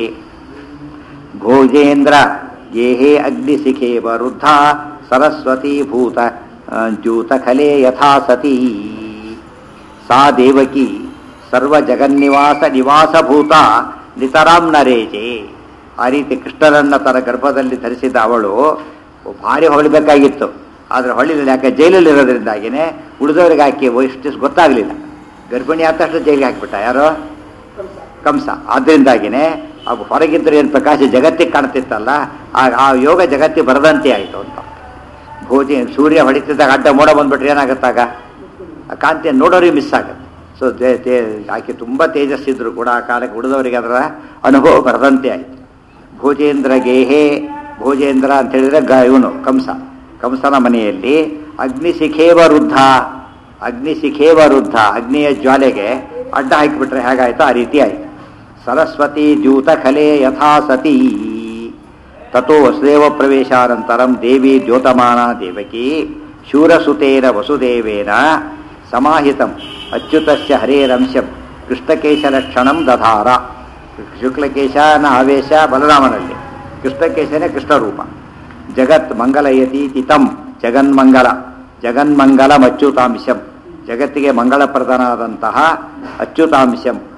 Speaker 1: ಭೋಜೇಂದ್ರ ಗೇಹೇ ಅಗ್ನಿಶಿಖೇ ವರುದ್ಧ ಸರಸ್ವತಿ ಭೂತ ಆ, ಜ್ಯೂತಖಲೆ ಯಥಾ ಸತಿ ಸಾ ದೇವಕಿ ಸರ್ವ ಜಗನ್ನಿವಾಸ ನಿವಾಸಭೂತ ನಿತರಾಂ ನರೇಜೆ ಆ ರೀತಿ ಕೃಷ್ಣನನ್ನ ತನ್ನ ಗರ್ಭದಲ್ಲಿ ಧರಿಸಿದ ಅವಳು ಭಾರಿ ಹೊಳಬೇಕಾಗಿತ್ತು ಆದರೆ ಹೊಳಿಲಿಲ್ಲ ಯಾಕೆ ಜೈಲಲ್ಲಿ ಇರೋದ್ರಿಂದಾಗಿನೇ ಉಳಿದವರಿಗೆ ಹಾಕಿ ಎಷ್ಟು ಗೊತ್ತಾಗಲಿಲ್ಲ ಗರ್ಭಿಣಿ ಆದ ತಕ್ಷಣ ಜೈಲಿಗೆ ಹಾಕಿಬಿಟ್ಟ ಯಾರೋ ಕಂಸ ಆದ್ದರಿಂದಾಗಿನೇ ಅವು ಹೊರಗಿದ್ದರೆ ಏನು ಪ್ರಕಾಶ ಜಗತ್ತಿಗೆ ಕಾಣ್ತಿತ್ತಲ್ಲ ಆ ಆ ಯೋಗ ಜಗತ್ತಿಗೆ ಬರದಂತೆ ಆಯಿತು ಅಂತ ಭೋಜಿ ಸೂರ್ಯ ಹೊಡಿತಿದ್ದಾಗ ಅಡ್ಡ ಮೋಡ ಬಂದ್ಬಿಟ್ರೆ ಏನಾಗುತ್ತಾಗ ಆ ಕಾಂತಿಯನ್ನು ನೋಡೋರಿಗೆ ಮಿಸ್ ಆಗುತ್ತೆ ಸೊ ದೇ ತೇ ಆಕೆ ತುಂಬ ತೇಜಸ್ಸಿದ್ರು ಕೂಡ ಆ ಕಾಲಕ್ಕೆ ಉಳಿದವರಿಗೆ ಅದರ ಅನುಭವ ಬರದಂತೆ ಆಯಿತು ಭೋಜೇಂದ್ರ ಗೇಹೆ ಭೋಜೇಂದ್ರ ಅಂತ ಹೇಳಿದ್ರೆ ಗ ಇವನು ಕಂಸ ಕಂಸನ ಮನೆಯಲ್ಲಿ ಅಗ್ನಿಶಿಖೇವ ವೃದ್ಧ ಅಗ್ನಿಶಿಖೇವ ವೃದ್ಧ ಅಗ್ನಿಯ ಜ್ವಾಲೆಗೆ ಅಡ್ಡ ಹಾಕಿಬಿಟ್ರೆ ಹೇಗಾಯ್ತು ಆ ರೀತಿ ಆಯಿತು ಸರಸ್ವತಿ ದ್ಯೂತ ಖಲೆ ಯಥಾ ಸತಿ ತಥೋ ವಸುದೇವ ಪ್ರವೇಶಾನಂತರಂ ದೇವಿ ದ್ಯೋತಮಾನ ದೇವಕಿ ಶೂರಸುತೇನ ವಸುದೇವೇನ ಸಮಾಹಿತಂ ಅಚ್ಯುತಸ್ಯ ಹರೇರಂಶಂ ಕೃಷ್ಣಕೇಶಲಕ್ಷಣಂ ದಧಾರ ಶುಕ್ಲಕೇಶನ ಆವೇಶ ಬಲರಾಮನಲ್ಲಿ ಕೃಷ್ಣಕೇಶನೇ ಕೃಷ್ಣರೂಪ ಜಗತ್ ಮಂಗಲಯತೀತಿ ತಂ ಜಗನ್ಮಂಗಲ ಜಗನ್ಮಂಗಲಂ ಅಚ್ಯುತಾಂಶಂ ಜಗತ್ತಿಗೆ ಮಂಗಳಪ್ರದನಾದಂತಹ ಅಚ್ಯುತಾಂಶಂ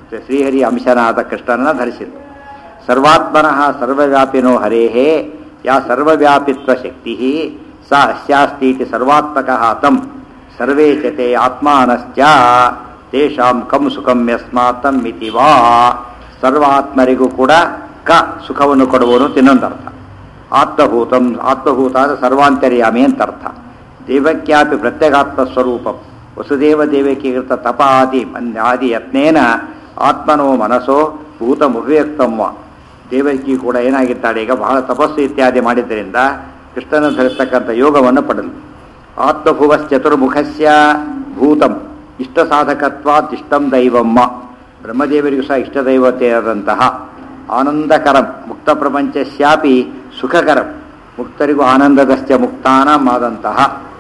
Speaker 1: ಶ್ರೀಹರಿ ಅಂಶನಾದ ಕೃಷ್ಣನನ್ನ ಧರಿಸಿದ್ರು ಸರ್ವಾತ್ಮನಃ ಸರ್ವವ್ಯಾಪಿನೋ ಹರೇಹೇ ಯಾ ಸರ್ವವ್ಯಾಪಿತ್ವ ಶಕ್ತಿ ಸಾ ಅಸ್ಯಾಸ್ತೀತಿ ಸರ್ವಾತ್ಮಕಃ ತಂ ಸರ್ವೇ ಚತೆ ಆತ್ಮಾನಶ್ಚ ತೇಷಾಂ ಕಂ ಸುಖಂ ಯಸ್ಮಾತ್ ತಂ ಇತಿ ವಾ ಸರ್ವಾತ್ಮರಿಗೂ ಕೂಡ ಕ ಸುಖವನ್ನು ಕೊಡುವನು ತಿನ್ನೊಂದರ್ಥ ಆತ್ಮಭೂತಂ ಆತ್ಮಭೂತ ಅಂದರೆ ಸರ್ವಾಂತರ್ಯಾಮಿ ಅಂತ ಅರ್ಥ ದೇವಕ್ಯಾಪಿ ಪ್ರತ್ಯಗಾತ್ಮ ಸ್ವರೂಪಂ ವಸುದೇವ ದೇವಕೀಕೃತ ತಪ ಆದಿ ಮನ್- ಆದಿ ಯತ್ನೇನ ಆತ್ಮನೋ ಮನಸೋ ಭೂತಮುಪಯುಕ್ತಮ್ಮ ದೇವಕಿ ಕೂಡ ಏನಾಗಿದ್ದಾಳೆ ಈಗ ಬಹಳ ತಪಸ್ಸು ಇತ್ಯಾದಿ ಮಾಡಿದ್ದರಿಂದ ಕೃಷ್ಣನ ಧರಿಸ್ತಕ್ಕಂಥ ಯೋಗವನ್ನು ಪಡೆದು ಆತ್ಮಭುವಶ್ಚತುರ್ಮುಖಸ್ಯ ಭೂತಂ ಇಷ್ಟ ಸಾಧಕತ್ವಾತ್ ಇಷ್ಟಂ ದೈವಮ್ಮ ಬ್ರಹ್ಮದೇವರಿಗೂ ಸಹ ಇಷ್ಟ ದೈವತೆಯಾದಂತಹ ಆನಂದಕರಂ ಮುಕ್ತ ಪ್ರಪಂಚಸ್ಯಾಪಿ ಸುಖಕರಂ ಮುಕ್ತರಿಗೂ ಆನಂದದಶ್ಚ ಮುಕ್ತಾನಾಂ ಆದಂತಹ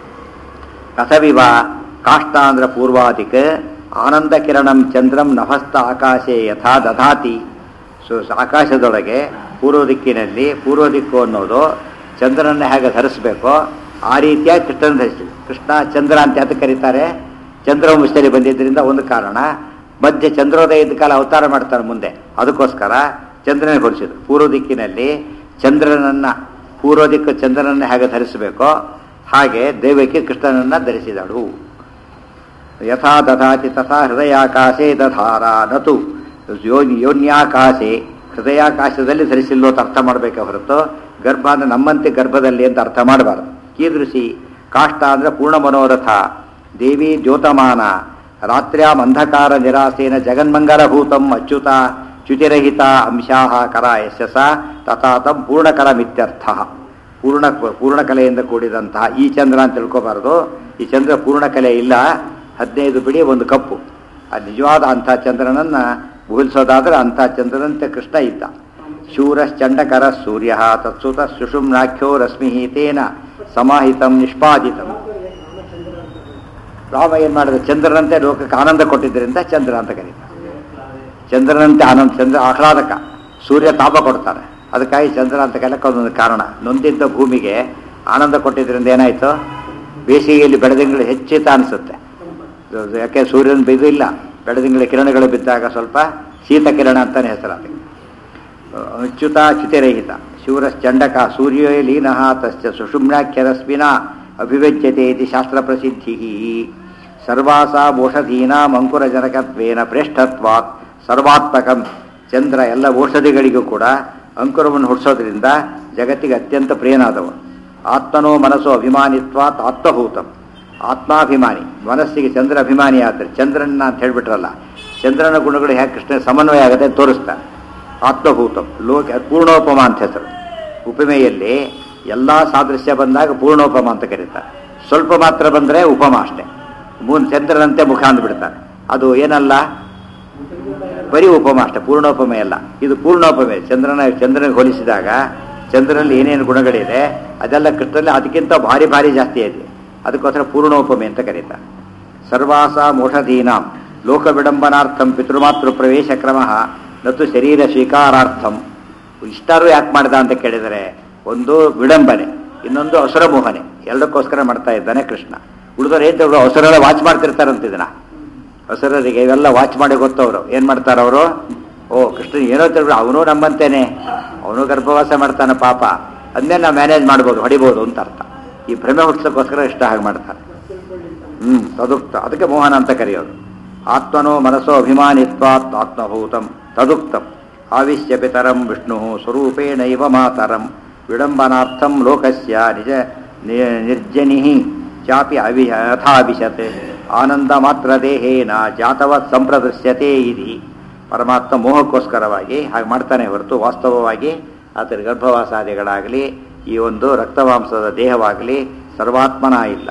Speaker 1: ಕಥವಿವ ಕಾಷ್ಟಾಂಧ್ರ ಪೂರ್ವಾದಿಕ್ ಆನಂದ ಕಿರಣಂ ಚಂದ್ರಂ ನಭಸ್ಥ ಆಕಾಶೆ ಯಥಾ ದಧಾತಿ ಸೊ ಆಕಾಶದೊಳಗೆ ಪೂರ್ವ ದಿಕ್ಕಿನಲ್ಲಿ ಪೂರ್ವ ದಿಕ್ಕು ಅನ್ನೋದು ಚಂದ್ರನ ಹೇಗೆ ಧರಿಸಬೇಕೋ ಆ ರೀತಿಯಾಗಿ ಕೃಷ್ಣನ ಧರಿಸಿದ್ರು ಕೃಷ್ಣ ಚಂದ್ರ ಅಂತ ಯಾತಕ್ಕೆ ಕರೀತಾರೆ ಚಂದ್ರವಂಶದಲ್ಲಿ ಬಂದಿದ್ದರಿಂದ ಒಂದು ಕಾರಣ ಮಧ್ಯೆ ಚಂದ್ರೋದಯದ ಕಾಲ ಅವತಾರ ಮಾಡ್ತಾರೆ ಮುಂದೆ ಅದಕ್ಕೋಸ್ಕರ ಚಂದ್ರನ ಹೊರಿಸಿದ್ರು ಪೂರ್ವ ದಿಕ್ಕಿನಲ್ಲಿ ಚಂದ್ರನನ್ನ ಪೂರ್ವ ದಿಕ್ಕು ಚಂದ್ರನನ್ನ ಹೇಗೆ ಧರಿಸಬೇಕೋ ಹಾಗೆ ದೇವಕ್ಕೆ ಕೃಷ್ಣನನ್ನ ಧರಿಸಿದಳು ಯಥಾ ದಧಾತಿ ತಥಾ ಹೃದಯಾಕಾಶೆ ದಧಾರ ನತು ಯೋನಿ ಯೋನ್ಯಾಕಾಶೆ ಹೃದಯಾಕಾಶದಲ್ಲಿ ಧರಿಸಿಲ್ಲೋ ಅಂತ ಅರ್ಥ ಮಾಡಬೇಕೆ ಹೊರತು ಗರ್ಭ ಅಂದ್ರೆ ನಮ್ಮಂತೆ ಗರ್ಭದಲ್ಲಿ ಅಂತ ಅರ್ಥ ಮಾಡಬಾರದು ಕೀದೃಶಿ ಕಾಷ್ಟ ಅಂದ್ರೆ ಪೂರ್ಣ ಮನೋರಥ ದೇವಿ ದ್ಯೋತಮಾನ ರಾತ್ರ್ಯಾಂ ಅಂಧಕಾರ ನಿರಾಸೇನ ಜಗನ್ಮಂಗಲಭೂತಂ ಅಚ್ಯುತ ಚ್ಯುತಿರಹಿತ ಅಂಶಾಹ ಕರ ಯಶಸ ತಥಾತಂ ಪೂರ್ಣಕರಮಿತ್ಯರ್ಥ ಪೂರ್ಣ ಪೂರ್ಣಕಲೆಯಿಂದ ಕೂಡಿದಂತಹ ಈ ಚಂದ್ರ ಅಂತ ತಿಳ್ಕೋಬಾರದು ಈ ಚಂದ್ರ ಪೂರ್ಣಕಲೆ ಇಲ್ಲ ಹದಿನೈದು ಬಿಡಿ ಒಂದು ಕಪ್ಪು ಆ ನಿಜವಾದ ಅಂಥ ಚಂದ್ರನನ್ನ ಊಹಿಸೋದಾದ್ರೆ ಅಂಥ ಚಂದ್ರನಂತೆ ಕೃಷ್ಣ ಇದ್ದ ಶೂರಶ್ಚಂಡಕರ ಸೂರ್ಯ ತತ್ಸುತ ಸುಷುಮ್ನಾಖ್ಯೋ ರಶ್ಮಿ ತೇನ ಸಮಾಹಿತಂ ನಿಷ್ಪಾದಿತಂ ರಾಮ ಏನ್ ಮಾಡಿದ ಚಂದ್ರನಂತೆ ಲೋಕಕ್ಕೆ ಆನಂದ ಕೊಟ್ಟಿದ್ದರಿಂದ ಚಂದ್ರ ಅಂತ ಕರೀತಾರೆ ಚಂದ್ರನಂತೆ ಆನಂದ ಚಂದ್ರ ಆಹ್ಲಾದಕ ಸೂರ್ಯ ತಾಪ ಕೊಡ್ತಾರೆ ಅದಕ್ಕಾಗಿ ಚಂದ್ರ ಅಂತ ಕರೆಯಕ್ಕೆ ಒಂದೊಂದು ಕಾರಣ ನೊಂದಿದ್ದ ಭೂಮಿಗೆ ಆನಂದ ಕೊಟ್ಟಿದ್ದರಿಂದ ಏನಾಯ್ತು ಬೇಸಿಗೆಯಲ್ಲಿ ಬೆಳದಿಂಗಳು ಹೆಚ್ಚಿತ ಅನಿಸುತ್ತೆ ಅದು ಯಾಕೆ ಸೂರ್ಯನ ಬಿದ್ದು ಇಲ್ಲ ಬೆಳದಿಂಗಳ ಕಿರಣಗಳು ಬಿದ್ದಾಗ ಸ್ವಲ್ಪ ಶೀತ ಕಿರಣ ಅಂತಾನೆ ಹೆಸರು ಅದಕ್ಕೆ ಅಚ್ಯುತ ಚ್ಯುತಿರಹಿತ ಶಿವರಶ್ಚಂಡಕ ಸೂರ್ಯೋ ಲೀನಃ ತಸ್ಯ ಸುಷುಮ್ನಾಖ್ಯರಸ್ಮಿನ ಅಭಿವ್ಯಜ್ಯತೆ ಇತಿ ಶಾಸ್ತ್ರ ಪ್ರಸಿದ್ಧಿ ಸರ್ವಾಸಾಂ ಔಷಧೀನಾಂ ಅಂಕುರಜನಕತ್ವೇನ ಪ್ರೇಷ್ಠತ್ವಾತ್ ಸರ್ವಾತ್ಮಕಂ ಚಂದ್ರ ಎಲ್ಲ ಔಷಧಿಗಳಿಗೂ ಕೂಡ ಅಂಕುರವನ್ನು ಹುಟ್ಟಿಸೋದ್ರಿಂದ ಜಗತ್ತಿಗೆ ಅತ್ಯಂತ ಪ್ರಿಯನಾದವ ಆತ್ಮನೋ ಮನಸ್ಸೋ ಅಭಿಮಾನಿತ್ವಾತ್ ಆತ್ಮಭೂತಂ ಆತ್ಮಾಭಿಮಾನಿ ಮನಸ್ಸಿಗೆ ಚಂದ್ರ ಅಭಿಮಾನಿ ಆದರೆ ಚಂದ್ರನ ಅಂತ ಹೇಳ್ಬಿಟ್ರಲ್ಲ ಚಂದ್ರನ ಗುಣಗಳು ಹೇಗೆ ಕೃಷ್ಣ ಸಮನ್ವಯ ಆಗದೆ ತೋರಿಸ್ತಾರೆ ಆತ್ಮಭೂತಂ ಲೋಕ ಪೂರ್ಣೋಪಮ ಅಂತ ಹೆಸರು ಉಪಮೆಯಲ್ಲಿ ಎಲ್ಲ ಸಾದೃಶ್ಯ ಬಂದಾಗ ಪೂರ್ಣೋಪಮ ಅಂತ ಕರೀತಾರೆ ಸ್ವಲ್ಪ ಮಾತ್ರ ಬಂದರೆ ಉಪಮ ಅಷ್ಟೇ ಮೂನ್ ಚಂದ್ರನಂತೆ ಮುಖ ಅಂದ್ಬಿಡ್ತಾರೆ ಅದು ಏನಲ್ಲ ಬರೀ ಉಪಮ ಅಷ್ಟೇ ಪೂರ್ಣೋಪಮೆ ಅಲ್ಲ ಇದು ಪೂರ್ಣೋಪಮೆ ಚಂದ್ರನ ಚಂದ್ರನಿಗೆ ಹೋಲಿಸಿದಾಗ ಚಂದ್ರನಲ್ಲಿ ಏನೇನು ಗುಣಗಳಿದೆ ಅದೆಲ್ಲ ಕೃಷ್ಣನಲ್ಲಿ ಅದಕ್ಕಿಂತ ಭಾರಿ ಭಾರಿ ಜಾಸ್ತಿ ಇದೆ ಅದಕ್ಕೋಸ್ಕರ ಪೂರ್ಣೋಪಮೆ ಅಂತ ಕರೀತಾರೆ ಸರ್ವಾಸ ಮೋಷಧೀನಾಂ ಲೋಕ ವಿಡಂಬನಾರ್ಥಂ ಪಿತೃಮಾತೃ ಪ್ರವೇಶ ಕ್ರಮ ನತ್ತು ಶರೀರ ಸ್ವೀಕಾರಾರ್ಥಂ ಇಷ್ಟಾರು ಯಾಕೆ ಮಾಡ್ದ ಅಂತ ಕೇಳಿದರೆ ಒಂದು ವಿಡಂಬನೆ ಇನ್ನೊಂದು ಅಸುರ ಮೋಹನೆ ಎರಡಕ್ಕೋಸ್ಕರ ಮಾಡ್ತಾ ಇದ್ದಾನೆ ಕೃಷ್ಣ ಉಳಿದವ್ರು ಏನ್ ತಿಳ್ಕೊ ಅಸುರೆಲ್ಲ ವಾಚ್ ಮಾಡ್ತಿರ್ತಾರಂತಿದನ ಹಸುರರಿಗೆ ಇವೆಲ್ಲ ವಾಚ್ ಮಾಡಿ ಗೊತ್ತವರು ಏನ್ ಮಾಡ್ತಾರ ಅವರು ಓ ಕೃಷ್ಣ ಏನೋ ತಿಳ್ಕೊ ಅವನು ನಮ್ಮಂತೇನೆ ಅವನು ಗರ್ಭವಾಸ ಮಾಡ್ತಾನೆ ಪಾಪ ಅದನ್ನೇ ನಾವು ಮ್ಯಾನೇಜ್ ಮಾಡ್ಬೋದು ಹೊಡಿಬೋದು ಅಂತ ಅರ್ಥ ಈ ಭ್ರಮೆ ಹುಟ್ಟಿಸೋಕ್ಕೋಸ್ಕರ ಇಷ್ಟ ಹಾಗೆ ಮಾಡ್ತಾರೆ ಹ್ಮ್ ತದುಕ್ತ ಅದಕ್ಕೆ ಮೋಹನ ಅಂತ ಕರೆಯೋದು ಆತ್ಮನೋ ಮನಸ್ಸೋ ಅಭಿಮಾನಿತ್ವಾತ್ ಆತ್ಮಭೂತಂ ತದುಕ್ತಂ ಆವಿಶ್ಯ ಪಿತರಂ ವಿಷ್ಣು ಸ್ವರೂಪೇಣೈವ ಮಾತರಂ ವಿಡಂಬನಾರ್ಥಂ ಲೋಕಸ್ಯ ನಿಜ ನಿ- ನಿರ್ಜನಿ ಚಾಪಿ ಅವಿ ಯಥಾವಿಶತ್ ಆನಂದ ಮಾತ್ರ ದೇಹೇನ ಜಾತವತ್ ಸಂಪ್ರದೃಶ್ಯತೆ ಇದಿ ಪರಮಾತ್ಮ ಮೋಹಕ್ಕೋಸ್ಕರವಾಗಿ ಹಾಗೆ ಮಾಡ್ತಾನೆ ಹೊರತು ವಾಸ್ತವವಾಗಿ ಆತನ ಗರ್ಭವಾಸಾದಿಗಳಾಗಲಿ ಈ ಒಂದು ರಕ್ತಮಾಂಸದ ದೇಹವಾಗಲಿ ಸರ್ವಾತ್ಮನ ಇಲ್ಲ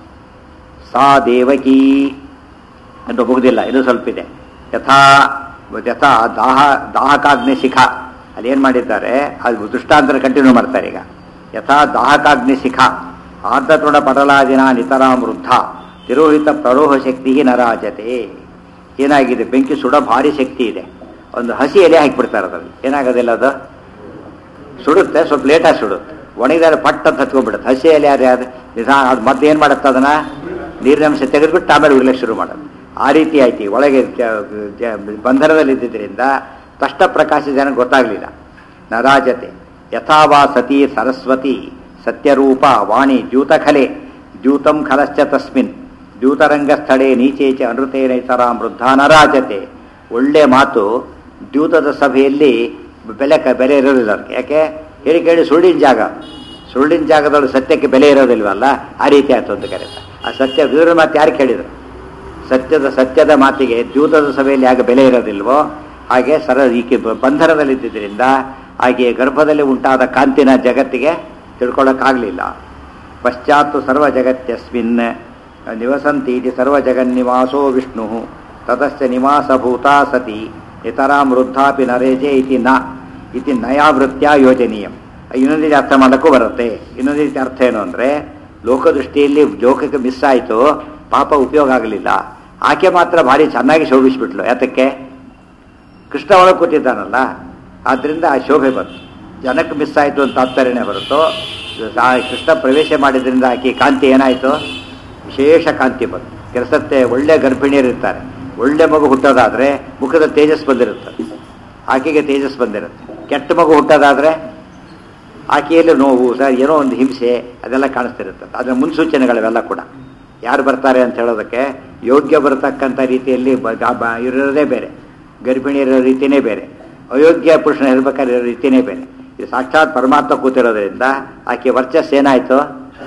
Speaker 1: ಸಾ ದೇವಕಿ ಎಂದು ಮುಗುದಿಲ್ಲ ಇದು ಸ್ವಲ್ಪ ಇದೆ ಯಥಾ ಯಥಾ ದಾಹ ದಾಹಕಾಗ್ನಿ ಶಿಖ ಅಲ್ಲಿ ಏನು ಮಾಡಿದ್ದಾರೆ ಅದು ದೃಷ್ಟಾಂತರ ಕಂಟಿನ್ಯೂ ಮಾಡ್ತಾರೆ ಈಗ ಯಥಾ ದಾಹಕಾಗ್ನಿ ಶಿಖ ಆರ್ಧತೃಣ ಪಟಲಾದಿನ ನಿತರಾಂ ವೃದ್ಧ ತಿರೋಹಿತ ಪ್ರರೋಹ ಶಕ್ತಿ ನರಾಜತೆ ಏನಾಗಿದೆ ಬೆಂಕಿ ಸುಡ ಭಾರಿ ಶಕ್ತಿ ಇದೆ ಒಂದು ಹಸಿ ಎಲೆ ಹಾಕಿಬಿಡ್ತಾರೆ ಅದರಲ್ಲಿ ಏನಾಗೋದಿಲ್ಲ ಅದು ಸುಡುತ್ತೆ ಸ್ವಲ್ಪ ಲೇಟಾಗಿ ಸುಡುತ್ತೆ ಒಣಗಿದರೆ ಪಟ್ ಅಂತ ಹತ್ಕೊಂಡ್ಬಿಡುತ್ತೆ ಹಸಿ ಎಲೆ ಯಾರು ಯಾರು ನಿಧಾನ ಅದು ಮತ್ತೆ ಏನು ಮಾಡುತ್ತೆ ಅದನ್ನ ನೀರಿನ ಅಂಶ ತೆಗೆದ್ಬಿಟ್ಟು ಆಮೇಲೆ ಉಡ್ಲಿಕ್ಕೆ ಶುರು ಮಾಡೋದು ಆ ರೀತಿ ಆಯ್ತು ಒಳಗೆ ಜ- ಜ- ಬಂಧನದಲ್ಲಿದ್ದರಿಂದ ಸ್ಪಷ್ಟ ಪ್ರಕಾಶ ಜನ ಗೊತ್ತಾಗಲಿಲ್ಲ ನರಾಜತೆ ಯಥಾವಾ ಸತಿ ಸರಸ್ವತಿ ಸತ್ಯರೂಪ ವಾಣಿ ದ್ಯೂತಖಲೆ ದ್ಯೂತಂ ಖಲಶ್ಚ ತಸ್ಮಿನ್ ದ್ಯೂತರಂಗಸ್ಥಳೇ ನೀಚೆ ಚ ಅನೃತೇನ ಇತರಾಂ ವೃದ್ಧ ನರಾಜತೆ ಒಳ್ಳೆ ಮಾತು ದ್ಯೂತದ ಸಭೆಯಲ್ಲಿ ಬೆಲೆ ಕ ಬೆಲೆ ಇರೋದಿಲ್ಲ ಅವ್ರಿಗೆ ಯಾಕೆ ಹೇಳಿ ಕೇಳಿ ಸುಳ್ಳಿನ ಜಾಗ ಸುಳ್ಳಿನ ಜಾಗದೊಳಗೆ ಸತ್ಯಕ್ಕೆ ಬೆಲೆ ಇರೋದಿಲ್ವಲ್ಲ ಆ ರೀತಿ ಆಯ್ತು ಅಂತ ಕರೀತಾರೆ ಆ ಸತ್ಯ ವಿವರ ಮಾತು ಯಾರು ಕೇಳಿದ್ರು ಸತ್ಯದ ಸತ್ಯದ ಮಾತಿಗೆ ದ್ಯೂತದ ಸಭೆಯಲ್ಲಿ ಆಗ ಬೆಲೆ ಇರೋದಿಲ್ವೋ ಹಾಗೆ ಸರ ಈಕೆ ಬ- ಬಂಧನದಲ್ಲಿದ್ದರಿಂದ ಹಾಗೆ ಗರ್ಭದಲ್ಲಿ ಉಂಟಾದ ಕಾಂತಿನ ಜಗತ್ತಿಗೆ ತಿಳ್ಕೊಳ್ಳೋಕ್ಕಾಗಲಿಲ್ಲ ಪಶ್ಚಾತ್ತು ಸರ್ವ ಜಗತ್ಯಸ್ಮಿನ್ ನಿವಸಂತಿ ಇತಿ ಸರ್ವ ಜಗನ್ನಿವಾಸೋ ವಿಷ್ಣು ತತಶ್ಚ ನಿವಾಸಭೂತಾ ಸತಿ ಇತರಾಂ ವೃದ್ಧಾಪಿ ನರೇಜೆ ಇತಿ ನ ಇತಿ ನಯಾವೃತ್ಯ ಯೋಜನೀಯಂ ಇನ್ನೊಂದು ರೀತಿ ಅರ್ಥ ಮಾಡೋಕ್ಕೂ ಬರುತ್ತೆ ಇನ್ನೊಂದು ರೀತಿ ಅರ್ಥ ಏನು ಅಂದರೆ ಲೋಕದೃಷ್ಟಿಯಲ್ಲಿ ಜೋಕಕ್ಕೆ ಮಿಸ್ ಆಯಿತು ಪಾಪ ಉಪಯೋಗ ಆಗಲಿಲ್ಲ ಆಕೆ ಮಾತ್ರ ಭಾರಿ ಚೆನ್ನಾಗಿ ಶೋಭಿಸ್ಬಿಟ್ಲು ಯಾತಕ್ಕೆ ಕೃಷ್ಣ ಒಳಗೆ ಕೂತಿದ್ದಾನಲ್ಲ ಆದ್ದರಿಂದ ಆ ಶೋಭೆ ಬಂತು ಜನಕ್ಕೆ ಮಿಸ್ ಆಯಿತು ಅಂತ ತಾತ್ಪರ್ಯನೇ ಹೊರತು ಆ ಕೃಷ್ಣ ಪ್ರವೇಶ ಮಾಡಿದ್ರಿಂದ ಆಕೆ ಕಾಂತಿ ಏನಾಯಿತು ವಿಶೇಷ ಕಾಂತಿ ಬಂತು ಕೆಲಸತ್ತೆ ಒಳ್ಳೆ ಗರ್ಭಿಣಿಯರಿರ್ತಾರೆ ಒಳ್ಳೆ ಮಗು ಹುಟ್ಟೋದಾದರೆ ಮುಖದ ತೇಜಸ್ ಬಂದಿರುತ್ತೆ ಆಕೆಗೆ ತೇಜಸ್ ಬಂದಿರುತ್ತೆ ಕೆಟ್ಟ ಮಗು ಹುಟ್ಟೋದಾದರೆ ಆಕೆಯಲ್ಲಿ ನೋವು ಸರ್ ಏನೋ ಒಂದು ಹಿಂಸೆ ಅದೆಲ್ಲ ಕಾಣಿಸ್ತಿರುತ್ತೆ ಅದರ ಮುನ್ಸೂಚನೆಗಳಿವೆಲ್ಲ ಕೂಡ ಯಾರು ಬರ್ತಾರೆ ಅಂತ ಹೇಳೋದಕ್ಕೆ ಯೋಗ್ಯ ಬರತಕ್ಕಂಥ ರೀತಿಯಲ್ಲಿ ಬ- ಗಾ- ಬ- ಇರೋದೇ ಬೇರೆ ಗರ್ಭಿಣಿ ಇರೋ ರೀತಿಯೇ ಬೇರೆ ಅಯೋಗ್ಯ ಪುರುಷನ ಇರ್ಬೇಕಾದ್ರೆ ಇರೋ ರೀತಿಯೇ ಬೇರೆ ಇದು ಸಾಕ್ಷಾತ್ ಪರಮಾತ್ಮ ಕೂತಿರೋದ್ರಿಂದ ಆಕೆ ವರ್ಚಸ್ ಏನಾಯಿತು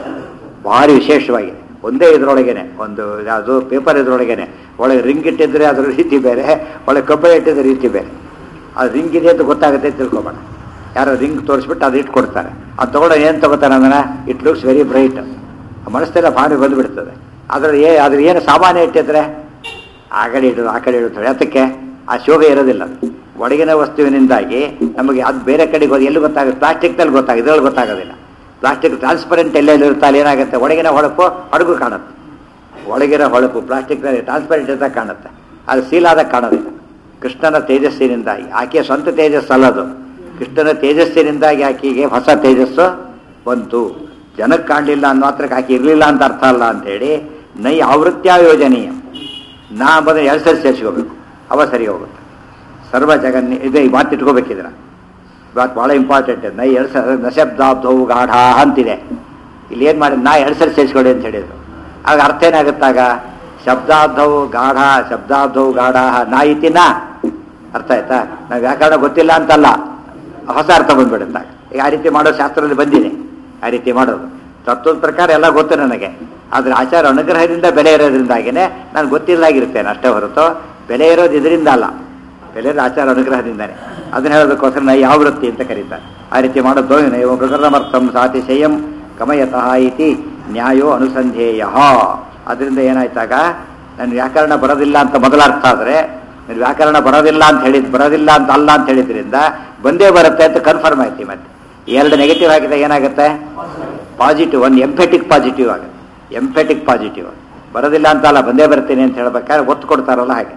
Speaker 1: ಭಾರಿ ವಿಶೇಷವಾಗಿದೆ ಒಂದೇ ಇದರೊಳಗೇನೆ ಒಂದು ಯಾವುದು ಪೇಪರ್ ಇದರೊಳಗೇನೆ ಒಳಗೆ ರಿಂಗ್ ಇಟ್ಟಿದ್ರೆ ಅದರ ರೀತಿ ಬೇರೆ ಒಳಗೆ ಕಬ್ಬೆ ಇಟ್ಟಿದ್ರೆ ರೀತಿ ಬೇರೆ ಅದು ರಿಂಗ್ ಇದೆ ಅಂತ ಗೊತ್ತಾಗುತ್ತೆ ಅಂತ ತಿಳ್ಕೊಬೇಡ ಯಾರೋ ರಿಂಗ್ ತೋರಿಸ್ಬಿಟ್ಟು ಅದು ಇಟ್ಕೊಡ್ತಾರೆ ಅದು ತಗೊಂಡು ಏನು ತಗೋತಾರೆ ಅಂದ್ರೆ ಇಟ್ ಲುಕ್ಸ್ ವೆರಿ ಬ್ರೈಟ್ ಮನಸ್ಸೆಲ್ಲ ಭಾರಿ ಬಂದುಬಿಡ್ತದೆ ಅದ್ರ ಏ ಅದ್ರ ಏನು ಸಾಮಾನ್ಯ ಇಟ್ಟಿದ್ರೆ ಆ ಕಡೆ ಇಡೋದು ಆ ಕಡೆ ಇಡೋದು ಯಾತಕ್ಕೆ ಆ ಶೋಭೆ ಇರೋದಿಲ್ಲ ಒಳಗಿನ ವಸ್ತುವಿನಿಂದಾಗಿ ನಮಗೆ ಅದು ಬೇರೆ ಕಡೆಗೆ ಹೋಗಿ ಎಲ್ಲಿ ಗೊತ್ತಾಗುತ್ತೆ ಪ್ಲಾಸ್ಟಿಕ್ನಲ್ಲಿ ಗೊತ್ತಾಗುತ್ತೆ ಇದ್ರಲ್ಲಿ ಗೊತ್ತಾಗೋದಿಲ್ಲ ಪ್ಲಾಸ್ಟಿಕ್ ಟ್ರಾನ್ಸ್ಪರೆಂಟ್ ಎಲ್ಲೆಲ್ಲಿ ಇರುತ್ತೆ ಅಲ್ಲಿ ಏನಾಗುತ್ತೆ ಒಳಗಿನ ಹೊಳಪು ಹಡಗು ಕಾಣುತ್ತೆ ಒಳಗಿನ ಹೊಳಪು ಪ್ಲಾಸ್ಟಿಕ್ನಲ್ಲಿ ಟ್ರಾನ್ಸ್ಪರೆಂಟ್ ಇದ್ದಾಗ ಕಾಣುತ್ತೆ ಅದು ಸೀಲಾದಾಗ ಕಾಣೋದಿಲ್ಲ ಕೃಷ್ಣನ ತೇಜಸ್ಸಿನಿಂದಾಗಿ ಆಕೆಯ ಸ್ವಂತ ತೇಜಸ್ಸು ಅಲ್ಲದು ಕೃಷ್ಣನ ತೇಜಸ್ಸಿನಿಂದಾಗಿ ಆಕೆಗೆ ಹೊಸ ತೇಜಸ್ಸು ಬಂತು ಜನಕ್ಕೆ ಕಾಣಲಿಲ್ಲ ಅನ್ನೋ ಮಾತ್ರಕ್ಕೆ ಆಕೆ ಇರಲಿಲ್ಲ ಅಂತ ಅರ್ಥ ಅಲ್ಲ ಅಂತೇಳಿ ನೈ ಆವೃತ್ಯ ಯೋಜನೀಯ ನಾ ಬಂದರೆ ಎರಡು ಸರಿ ಸೇರಿಸ್ಕೋಬೇಕು ಅವ ಸರಿ ಹೋಗುತ್ತೆ ಸರ್ವ ಜಗನ್ನಿ ಇದೆ ಈ ಮಾತು ಇಟ್ಕೋಬೇಕಿದ್ರ ಮಾತು ಭಾಳ ಇಂಪಾರ್ಟೆಂಟ್ ನೈ ಎರಡು ಸರಿ ನಶಬ್ದಾಬ್ಧವು ಗಾಢ ಅಂತಿದೆ ಇಲ್ಲಿ ಏನು ಮಾಡಿ ನಾ ಎರಡು ಸರಿ ಸೇರಿಸ್ಕೊಳ್ಳಿ ಅಂತ ಹೇಳಿದ್ರು ಆಗ ಅರ್ಥ ಏನಾಗುತ್ತಾಗ ಶಬ್ದಾಬ್ಧವು ಗಾಢ ಶಬ್ದಾಬ್ಧವು ಗಾಢ ನಾ ಇತಿ ನಾ ಅರ್ಥ ಆಯ್ತಾ ನಾವು ವ್ಯಾಕರಣ ಗೊತ್ತಿಲ್ಲ ಅಂತಲ್ಲ ಹೊಸ ಅರ್ಥ ಬಂದ್ಬಿಡುತ್ತೆ ಈಗ ಆ ರೀತಿ ಮಾಡೋ ಶಾಸ್ತ್ರದಲ್ಲಿ ಬಂದಿದೆ ಆ ರೀತಿ ಮಾಡೋದು ತತ್ವದ ಪ್ರಕಾರ ಎಲ್ಲ ಗೊತ್ತು ನನಗೆ ಆದರೆ ಆಚಾರ ಅನುಗ್ರಹದಿಂದ ಬೆಲೆ ಇರೋದ್ರಿಂದಾಗಿನೇ ನಾನು ಗೊತ್ತಿಲ್ಲಾಗಿರ್ತೇನೆ ಅಷ್ಟೇ ಹೊರತು ಬೆಲೆ ಇರೋದು ಇದರಿಂದ ಅಲ್ಲ ಬೆಲೆ ಇರೋದು ಆಚಾರ ಅನುಗ್ರಹದಿಂದಾನೆ ಅದನ್ನ ಹೇಳೋದಕ್ಕೋಸ್ಕರ ನಾ ಯಾವ ವೃತ್ತಿ ಅಂತ ಕರೀತಾರೆ ಆ ರೀತಿ ಮಾಡೋದು ನೈವ ಪ್ರಕೃತಮರ್ಥಂ ಸಾತಿಶಯಂ ಕಮಯತಃ ಇತಿ ನ್ಯಾಯೋ ಅನುಸಂಧೇಯ ಅದರಿಂದ ಏನಾಯ್ತಾಗ ನನ್ನ ವ್ಯಾಕರಣ ಬರೋದಿಲ್ಲ ಅಂತ ಮೊದಲ ಅರ್ಥ ಆದರೆ ನನ್ನ ವ್ಯಾಕರಣ ಬರೋದಿಲ್ಲ ಅಂತ ಹೇಳಿದ್ ಬರೋದಿಲ್ಲ ಅಂತ ಅಲ್ಲ ಅಂತ ಹೇಳಿದ್ರಿಂದ ಬಂದೇ ಬರುತ್ತೆ ಅಂತ ಕನ್ಫರ್ಮ್ ಆಯ್ತು ಮತ್ತೆ ಎರಡು ನೆಗೆಟಿವ್ ಹಾಕಿದಾಗ ಏನಾಗುತ್ತೆ ಪಾಸಿಟಿವ್ ಒಂದು ಎಂಫೆಟಿಕ್ ಪಾಸಿಟಿವ್ ಆಗುತ್ತೆ ಎಂಫೆಟಿಕ್ ಪಾಸಿಟಿವ್ ಬರೋದಿಲ್ಲ ಅಂತ ಅಲ್ಲ ಬಂದೇ ಬರ್ತೀನಿ ಅಂತ ಹೇಳ್ಬೇಕಾದ್ರೆ ಒತ್ತು ಕೊಡ್ತಾರಲ್ಲ ಹಾಗೆ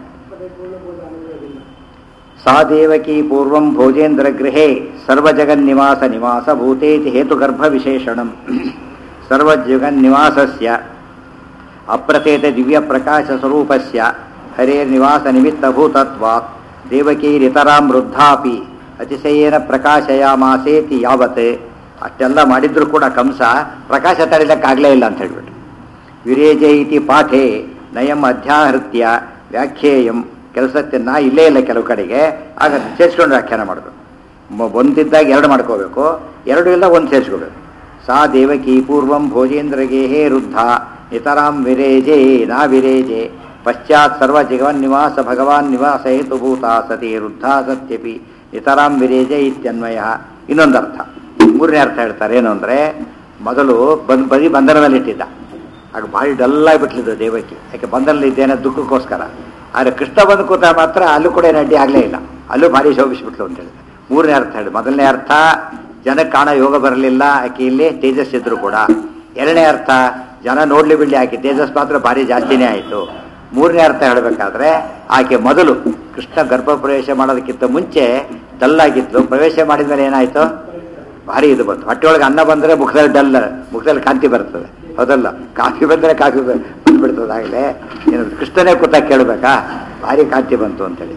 Speaker 1: ಸಾ ದೇವಕಿ ಪೂರ್ವಂ ಭೋಜೇಂದ್ರ ಗೃಹೇ ಸರ್ವಜಗನ್ನಿವಾಸ ನಿವಾಸ ಭೂತೇತಿ ಹೇತುಗರ್ಭ ವಿಶೇಷಣಂ ಸರ್ವಜಗನ್ನಿವಾಸಸ್ಯ ಅಪ್ರತೇತ ದಿವ್ಯ ಪ್ರಕಾಶ ಸ್ವರೂಪಸ್ಯ ಹರೇರ್ನಿವಾಸ ನಿಮಿತ್ತಭೂತತ್ವಾತ್ ದೇವಕೀರಿತರಾಂ ವೃದ್ಧಾಪಿ ಅತಿಶಯೇನ ಪ್ರಕಾಶಯಾಮಾಸೇತಿ ಯಾವತ್ ಅಷ್ಟೆಲ್ಲ ಮಾಡಿದ್ರು ಕೂಡ ಕಂಸ ಪ್ರಕಾಶ ತಡಿಲಕ್ಕಾಗಲೇ ಇಲ್ಲ ಅಂತ ಹೇಳ್ಬಿಟ್ಟು ವಿರೇಜೆ ಇತಿ ಪಾಠೆ ನಯಂ ಅಧ್ಯಾಹೃತ್ಯ ವ್ಯಾಖ್ಯೇಯಂ ಕೆಲಸಕ್ಕೆ ನಾ ಇಲ್ಲೇ ಇಲ್ಲ ಕೆಲವು ಕಡೆಗೆ ಆಗ ಸೇರಿಸ್ಕೊಂಡು ವ್ಯಾಖ್ಯಾನ ಮಾಡಬೇಕು ಒಂದಿದ್ದಾಗ ಎರಡು ಮಾಡ್ಕೋಬೇಕು ಎರಡು ಇಲ್ಲ ಒಂದು ಸೇರಿಸ್ಕೋಬೇಕು ಸಾ ದೇವಕಿ ಪೂರ್ವಂ ಭೋಜೇಂದ್ರಗೇಹೇ ವೃದ್ಧ ನಿತರಾಂ ವಿರೇಜೆ ನಾ ವಿರೇಜೆ ಪಶ್ಚಾತ್ ಸರ್ವ ಜಗವನ್ ನಿವಾಸ ಭಗವಾನ್ ನಿವಾಸ ಹೇತುಭೂತ ಸತಿ ವೃದ್ಧ ಸತ್ಯಪಿ ನಿತರಾಂ ವಿರೇಜೆ ಇತ್ಯನ್ವಯ ಇನ್ನೊಂದು ಅರ್ಥ ಮೂರನೇ ಅರ್ಥ ಹೇಳ್ತಾರೆ ಏನು ಅಂದರೆ ಮೊದಲು ಬಂದ್ ಬರೀ ಬಂಧನದಲ್ಲಿಟ್ಟಿದ್ದ ಆಗ ಭಾರಿ ಡಲ್ಲಾಗಿ ಬಿಟ್ಲಿದ್ದು ದೇವಕಿ ಯಾಕೆ ಬಂಧನಲ್ಲಿ ಇದ್ದೇನೆ ದುಃಖಕ್ಕೋಸ್ಕರ ಆದರೆ ಕೃಷ್ಣ ಬಂದು ಕೂತ ಮಾತ್ರ ಅಲ್ಲೂ ಕೂಡ ಏನು ಅಡ್ಡಿ ಆಗಲೇ ಇಲ್ಲ ಅಲ್ಲೂ ಭಾರಿ ಶೋಭಿಸ್ಬಿಟ್ಲು ಅಂತ ಹೇಳಿದೆ ಮೂರನೇ ಅರ್ಥ ಹೇಳಿ ಮೊದಲನೇ ಅರ್ಥ ಜನಕ್ಕೆ ಕಾಣೋ ಯೋಗ ಬರಲಿಲ್ಲ ಆಕೆ ಇಲ್ಲಿ ತೇಜಸ್ ಇದ್ರು ಕೂಡ ಎರಡನೇ ಅರ್ಥ ಜನ ನೋಡ್ಲಿ ಬಿಡ್ಲಿ ಆಕೆ ತೇಜಸ್ ಮಾತ್ರ ಭಾರಿ ಜಾಸ್ತಿನೇ ಆಯಿತು ಮೂರನೇ ಅರ್ಥ ಹೇಳಬೇಕಾದ್ರೆ ಆಕೆ ಮೊದಲು ಕೃಷ್ಣ ಗರ್ಭ ಪ್ರವೇಶ ಮಾಡೋದಕ್ಕಿಂತ ಮುಂಚೆ ಡಲ್ಲಾಗಿತ್ತು ಪ್ರವೇಶ ಮಾಡಿದ ಮೇಲೆ ಏನಾಯಿತು ಭಾರಿ ಇದು ಬಂತು ಹೊಟ್ಟೆಯೊಳಗೆ ಅನ್ನ ಬಂದರೆ ಮುಖದಲ್ಲಿ ಡಲ್ ಮುಖದಲ್ಲಿ ಕಾಂತಿ ಬರ್ತದೆ ಹೌದಲ್ಲ ಕಾಫಿ ಬಂದರೆ ಕಾಫಿ ಬ- ಬಂದ್ಬಿಡ್ತದಾಗಲೇ ಏನು ಕೃಷ್ಣನೇ ಕೂತಾಗ ಕೇಳಬೇಕಾ ಭಾರಿ ಕಾಂತಿ ಬಂತು ಅಂತೇಳಿ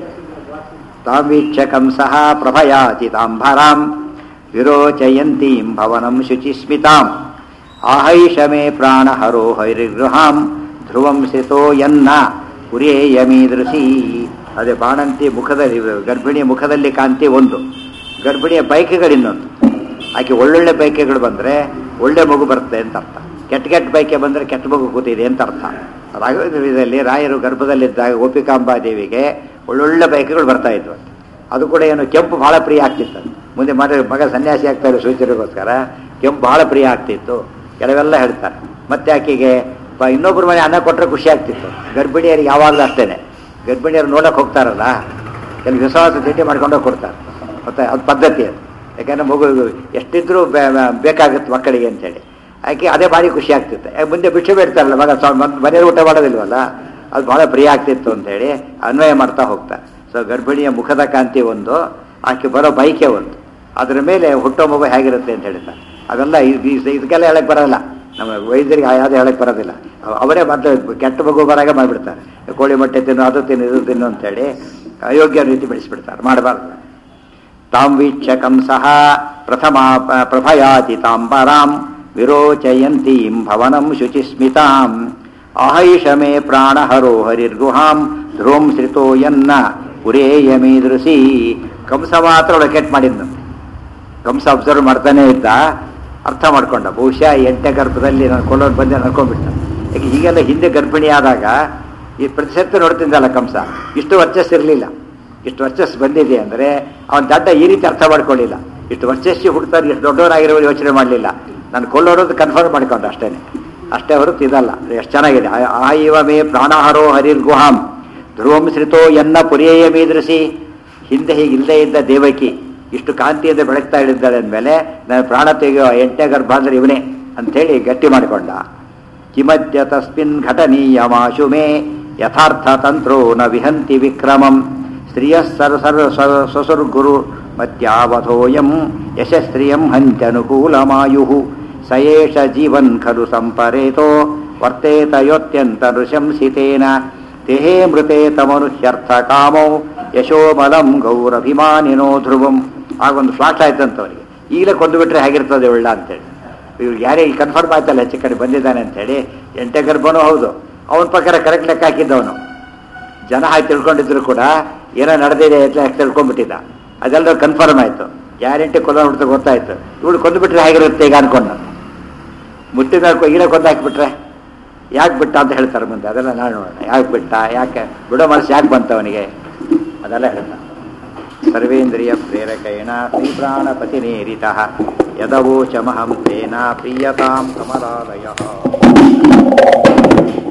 Speaker 1: ತಾವೀಕ್ಷ ಕಂಸಃ ಪ್ರಭಯಾತಿ ತಾಂಬರಾಂ ವಿರೋಚಯಂತೀಂ ಭವನಂ ಶುಚಿಸ್ಮಿತಾಂ ಆಹೈಷ ಮೇ ಪ್ರಾಣಹರೋ ಹೈರಿಗೃಹಾಂ ಧ್ರುವಂ ಸಿತೋ ಯನ್ನ ಪುರೇಯಮೀದೃಶಿ ಅದೇ ಬಾಣಂತಿ ಮುಖದಲ್ಲಿ ಗರ್ಭಿಣಿಯ ಮುಖದಲ್ಲಿ ಕಾಂತಿ ಒಂದು ಗರ್ಭಿಣಿಯ ಬೈಕೆಗಳು ಇನ್ನೊಂದು ಆಕೆ ಒಳ್ಳೊಳ್ಳೆ ಬೈಕೆಗಳು ಬಂದರೆ ಒಳ್ಳೆ ಮಗು ಬರುತ್ತೆ ಅಂತ ಅರ್ಥ ಕೆಟ್ಟ ಕೆಟ್ಟ ಬೈಕೆ ಬಂದರೆ ಕೆಟ್ಟ ಮಗು ಕೂತಿದೆ ಅಂತ ಅರ್ಥ ರಾಘವೇಂದ್ರದಲ್ಲಿ ರಾಯರು ಗರ್ಭದಲ್ಲಿದ್ದಾಗ ಗೋಪಿಕಾಂಬಾದೇವಿಗೆ ಒಳ್ಳೊಳ್ಳೆ ಬೈಕೆಗಳು ಬರ್ತಾ ಇದ್ವು ಅದು ಕೂಡ ಏನು ಕೆಂಪು ಬಹಳ ಪ್ರಿಯ ಆಗ್ತಿತ್ತು ಅದು. ಮುಂದೆ ಮಗ ಮಗ ಸನ್ಯಾಸಿ ಆಗ್ತಾ ಇರೋ ಸೂಚನೆಗೋಸ್ಕರ ಕೆಂಪು ಬಹಳ ಪ್ರಿಯ ಆಗ್ತಿತ್ತು ಕೆಲವೆಲ್ಲ ಹೇಳ್ತಾರೆ ಮತ್ತೆ ಆಕೆಗೆ ಪ- ಇನ್ನೊಬ್ರ ಮನೆ ಅನ್ನ ಕೊಟ್ಟರೆ ಖುಷಿ ಆಗ್ತಿತ್ತು ಗರ್ಭಿಣಿಯರಿಗೆ ಯಾವಾಗಲೂ ಅಷ್ಟೇನೆ ಗರ್ಭಿಣಿಯರು ನೋಡಕ್ಕೆ ಹೋಗ್ತಾರಲ್ಲ ಕೆಲವು ವಿಶ್ವಾಸ ತಿಂಡಿ ಮಾಡ್ಕೊಂಡೋಗಿ ಕೊಡ್ತಾರೆ ಮತ್ತೆ ಅದು ಪದ್ಧತಿ ಅದು ಯಾಕಂದ್ರೆ ಮಗು ಎಷ್ಟಿದ್ರೂ ಬೇ- ಬೇ- ಬೇಕಾಗುತ್ತೆ ಮಕ್ಕಳಿಗೆ ಅಂತೇಳಿ ಆಕೆ ಅದೇ ಭಾರಿ ಖುಷಿ ಆಗ್ತಿತ್ತು ಯಾಕೆ ಮುಂದೆ ಭಿಕ್ಷೆ ಬೇಡ್ತಾರಲ್ಲ ಮಗ ಸ್ವ- ಮತ್ ಮನೆಯಲ್ಲಿ ಊಟ ಮಾಡೋದಿಲ್ವಲ್ಲ ಅದು ಬಹಳ ಪ್ರಿಯ ಆಗ್ತಿತ್ತು ಅಂತೇಳಿ ಅನ್ವಯ ಮಾಡ್ತಾ ಹೋಗ್ತಾರೆ ಸೊ ಗರ್ಭಿಣಿಯ ಮುಖದ ಕಾಂತಿ ಒಂದು ಆಕೆ ಬರೋ ಬೈಕೆ ಒಂದು ಅದರ ಮೇಲೆ ಹುಟ್ಟೋ ಮಗು ಹೇಗಿರುತ್ತೆ ಅಂತ ಹೇಳ್ತಾರೆ ಅದೆಲ್ಲ ಇದ್- ಇದ್- ಇದಕ್ಕೆಲ್ಲ ಹೇಳಕ್ ಬರಲ್ಲ ನಮ್ಮ ವೈದ್ಯರಿಗೆ ಯಾವ್ದು ಹೇಳಕ್ ಬರೋದಿಲ್ಲ ಅವ್- ಅವರೇ ಮೊದಲು ಕೆಟ್ಟ ಮಗು ಬರಾಗ ಮಾಡಿಬಿಡ್ತಾರೆ ಕೋಳಿ ಮೊಟ್ಟೆ ತಿನ್ನು ಅದು ತಿನ್ನು ಇದು ತಿನ್ನು ಅಂತೇಳಿ ಅಯೋಗ್ಯ ರೀತಿ ಬೆಳೆಸ್ಬಿಡ್ತಾರೆ ಮಾಡಬಾರ್ದು ತಾಂ ವೀಕ್ಷ ಕಂಸಃ ಪ್ರಥಮ ಪ- ಪ್ರಭಯಾತಿ ತಾಂಬರಾಂ ವಿರೋಚಯಂತೀಂ ಭವನಂ ಶುಚಿಸ್ಮಿತಾಂ ಆಹೈಷ ಮೇ ಪ್ರಾಣಹರೋ ಹರಿರ್ಗುಹಾಂ ಧ್ರುವಂ ಶ್ರಿತೋ ಯನ್ನ ಪುರೇಯಮೀದೃಶಿ ಕಂಸ ಮಾತ್ರ ಒಳಗೆ ಕೆಟ್ಟ ಮಾಡಿದ್ನು ಕಂಸ ಅಬ್ಸರ್ವ್ ಮಾಡ್ತಾನೆ ಇದ್ದ ಅರ್ಥ ಮಾಡ್ಕೊಂಡ ಬಹುಶಃ ಎಂಟನೇ ಗರ್ಭದಲ್ಲಿ ನಾನು ಕೊಳ್ಳೋರು ಬಂದೆ ಅನ್ಕೊಂಡ್ಬಿಟ್ಟ ಯಾಕೆ ಹೀಗೆಲ್ಲ ಹಿಂದೆ ಗರ್ಭಿಣಿ ಆದಾಗ ಈ ಪ್ರತಿಶತ ನೋಡ್ತಿದ್ದಲ್ಲ ಕಂಸ ಇಷ್ಟು ವರ್ಚಸ್ ಇರಲಿಲ್ಲ ಇಷ್ಟು ವರ್ಚಸ್ ಬಂದಿದೆ ಅಂದರೆ ಅವನ ದಡ್ಡ ಈ ರೀತಿ ಅರ್ಥ ಮಾಡ್ಕೊಳ್ಳಿಲ್ಲ ಇಷ್ಟು ವರ್ಚಸ್ಸಿ ಹುಡ್ತಾರೆ ಎಷ್ಟು ದೊಡ್ಡವರಾಗಿರೋ ಯೋಚನೆ ಮಾಡಲಿಲ್ಲ ನಾನು ಕೊಳ್ಳೋರೋದು ಕನ್ಫರ್ಮ್ ಮಾಡ್ಕೊಂಡ ಅಷ್ಟೇನೆ ಅಷ್ಟೇ ಹೊರತು ಇದಲ್ಲ ಎಷ್ಟು ಚೆನ್ನಾಗಿದೆ ಆ- ಆ ಇವ ಮೇ ಪ್ರಾಣಾಹಾರೋ ಹರಿರ್ಗುಹಾಂ ಧ್ರುವಂ ಶ್ರಿತೋ ಎನ್ನ ಪುರಿಯೇ ಮೀದೃಶಿ ಹಿಂದೆ ಹೀಗಿಲ್ಲದೆ ಇದ್ದ ದೇವಕಿ ಇಷ್ಟು ಕಾಂತಿಯಿಂದ ಬೆಳಗ್ತಾ ಇಳಿದ್ದಾಳೆ ಅಂದಮೇಲೆ ನಾನು ಪ್ರಾಣ ತೆಗೆಯೋ ಎಂಟನೇ ಗರ್ಭ ಅಂದ್ರೆ ಇವನೇ ಅಂಥೇಳಿ ಗಟ್ಟಿ ಮಾಡಿಕೊಂಡ ಕಿಮದ್ಯ ತಸ್ಮಿನ್ ಘಟನೀಯಮಾಶು ಮೇ ಯಥಾರ್ಥ ತಂತ್ರೋ ನ ವಿಹಂತಿ ವಿಕ್ರಮಂ ಸ್ತ್ರಿಯ ಸರ್ ಸರ್ ಸ್ವಸುರ್ಗುರು ಮತ್ಯಾವಧೋಯಂ ಯಶಸ್ತ್ರಿಯಂ ಹಂತ್ಯನುಕೂಲಮಾಯು ಸಯೇಷ ಜೀವನ್ ಖಲು ಸಂಪರೇತೋ ವರ್ತೇತ ಯೋತ್ಯಂತ ನೃಶಂಸಿತೇನ ದೇಹೇ ಮೃತೆ ತಮನುಹ್ಯರ್ಥ ಕಾಮೌ ಯಶೋಬಲಂ ಗೌರಭಿಮಾನಿನೋ ಧ್ರುವಂ ಆಗೊಂದು ಫ್ಲಾಟ್ ಆಯ್ತಂತ ಅವರಿಗೆ ಈಗಲೇ ಕೊಂದು ಬಿಟ್ರೆ ಹೇಗಿರ್ತದೆ ಒಳ್ಳ ಅಂತೇಳಿ ಇವ್ರು ಯಾರೇ ಈಗ ಕನ್ಫರ್ಮ್ ಆಯ್ತಲ್ಲ ಹೆಚ್ಚು ಕಡೆ ಬಂದಿದ್ದಾನೆ ಅಂತೇಳಿ ಎಂಟೇ ಗರ್ಭನೂ ಹೌದು ಅವನ ಪ್ರಕಾರ ಕರೆಕ್ಟ್ ಲೆಕ್ಕ ಹಾಕಿದ್ದವನು ಜನ ಹಾಕಿ ತಿಳ್ಕೊಂಡಿದ್ರು ಕೂಡ ಏನೋ ನಡೆದಿದೆ ಅಂತ ಯಾಕೆ ತಿಳ್ಕೊಂಡ್ಬಿಟ್ಟಿದ್ದ ಅದೆಲ್ಲ ಕನ್ಫರ್ಮ್ ಆಯ್ತು ಗ್ಯಾರಂಟಿ ಕೊಲ್ಲ ಹುಡ್ತಾ ಗೊತ್ತಾಯ್ತು ಇವಳು ಕೊಂದು ಬಿಟ್ರೆ ಹೇಗಿರುತ್ತೆ ಈಗ ಅನ್ಕೊಂಡ ಮುಟ್ಟಿದ ಮೇಲೆ ಈಗಲೇ ಕೊಂದು ಹಾಕಿಬಿಟ್ರೆ ಯಾಕೆ ಬಿಟ್ಟ ಅಂತ ಹೇಳ್ತಾರೆ ಮುಂದೆ ಅದೆಲ್ಲ ನಾನು ನೋಡೋಣ ಯಾಕೆ ಬಿಟ್ಟ ಯಾಕೆ ಬಿಡೋ ಮನಸ್ಸು ಯಾಕೆ ಬಂತ ಅವನಿಗೆ ಅದೆಲ್ಲ ಹೇಳ್ತಾನೆ ಸರ್ವೇಂದ್ರಿಯ ಪ್ರೇರಕೇಣ ಶ್ರೀಪ್ರಾಣಪತಿನೇರಿತ ಯದವೋಚಮಹಂ ತೇನ ಪ್ರೀಯತಾಂ ಕಮಲಾಲಯ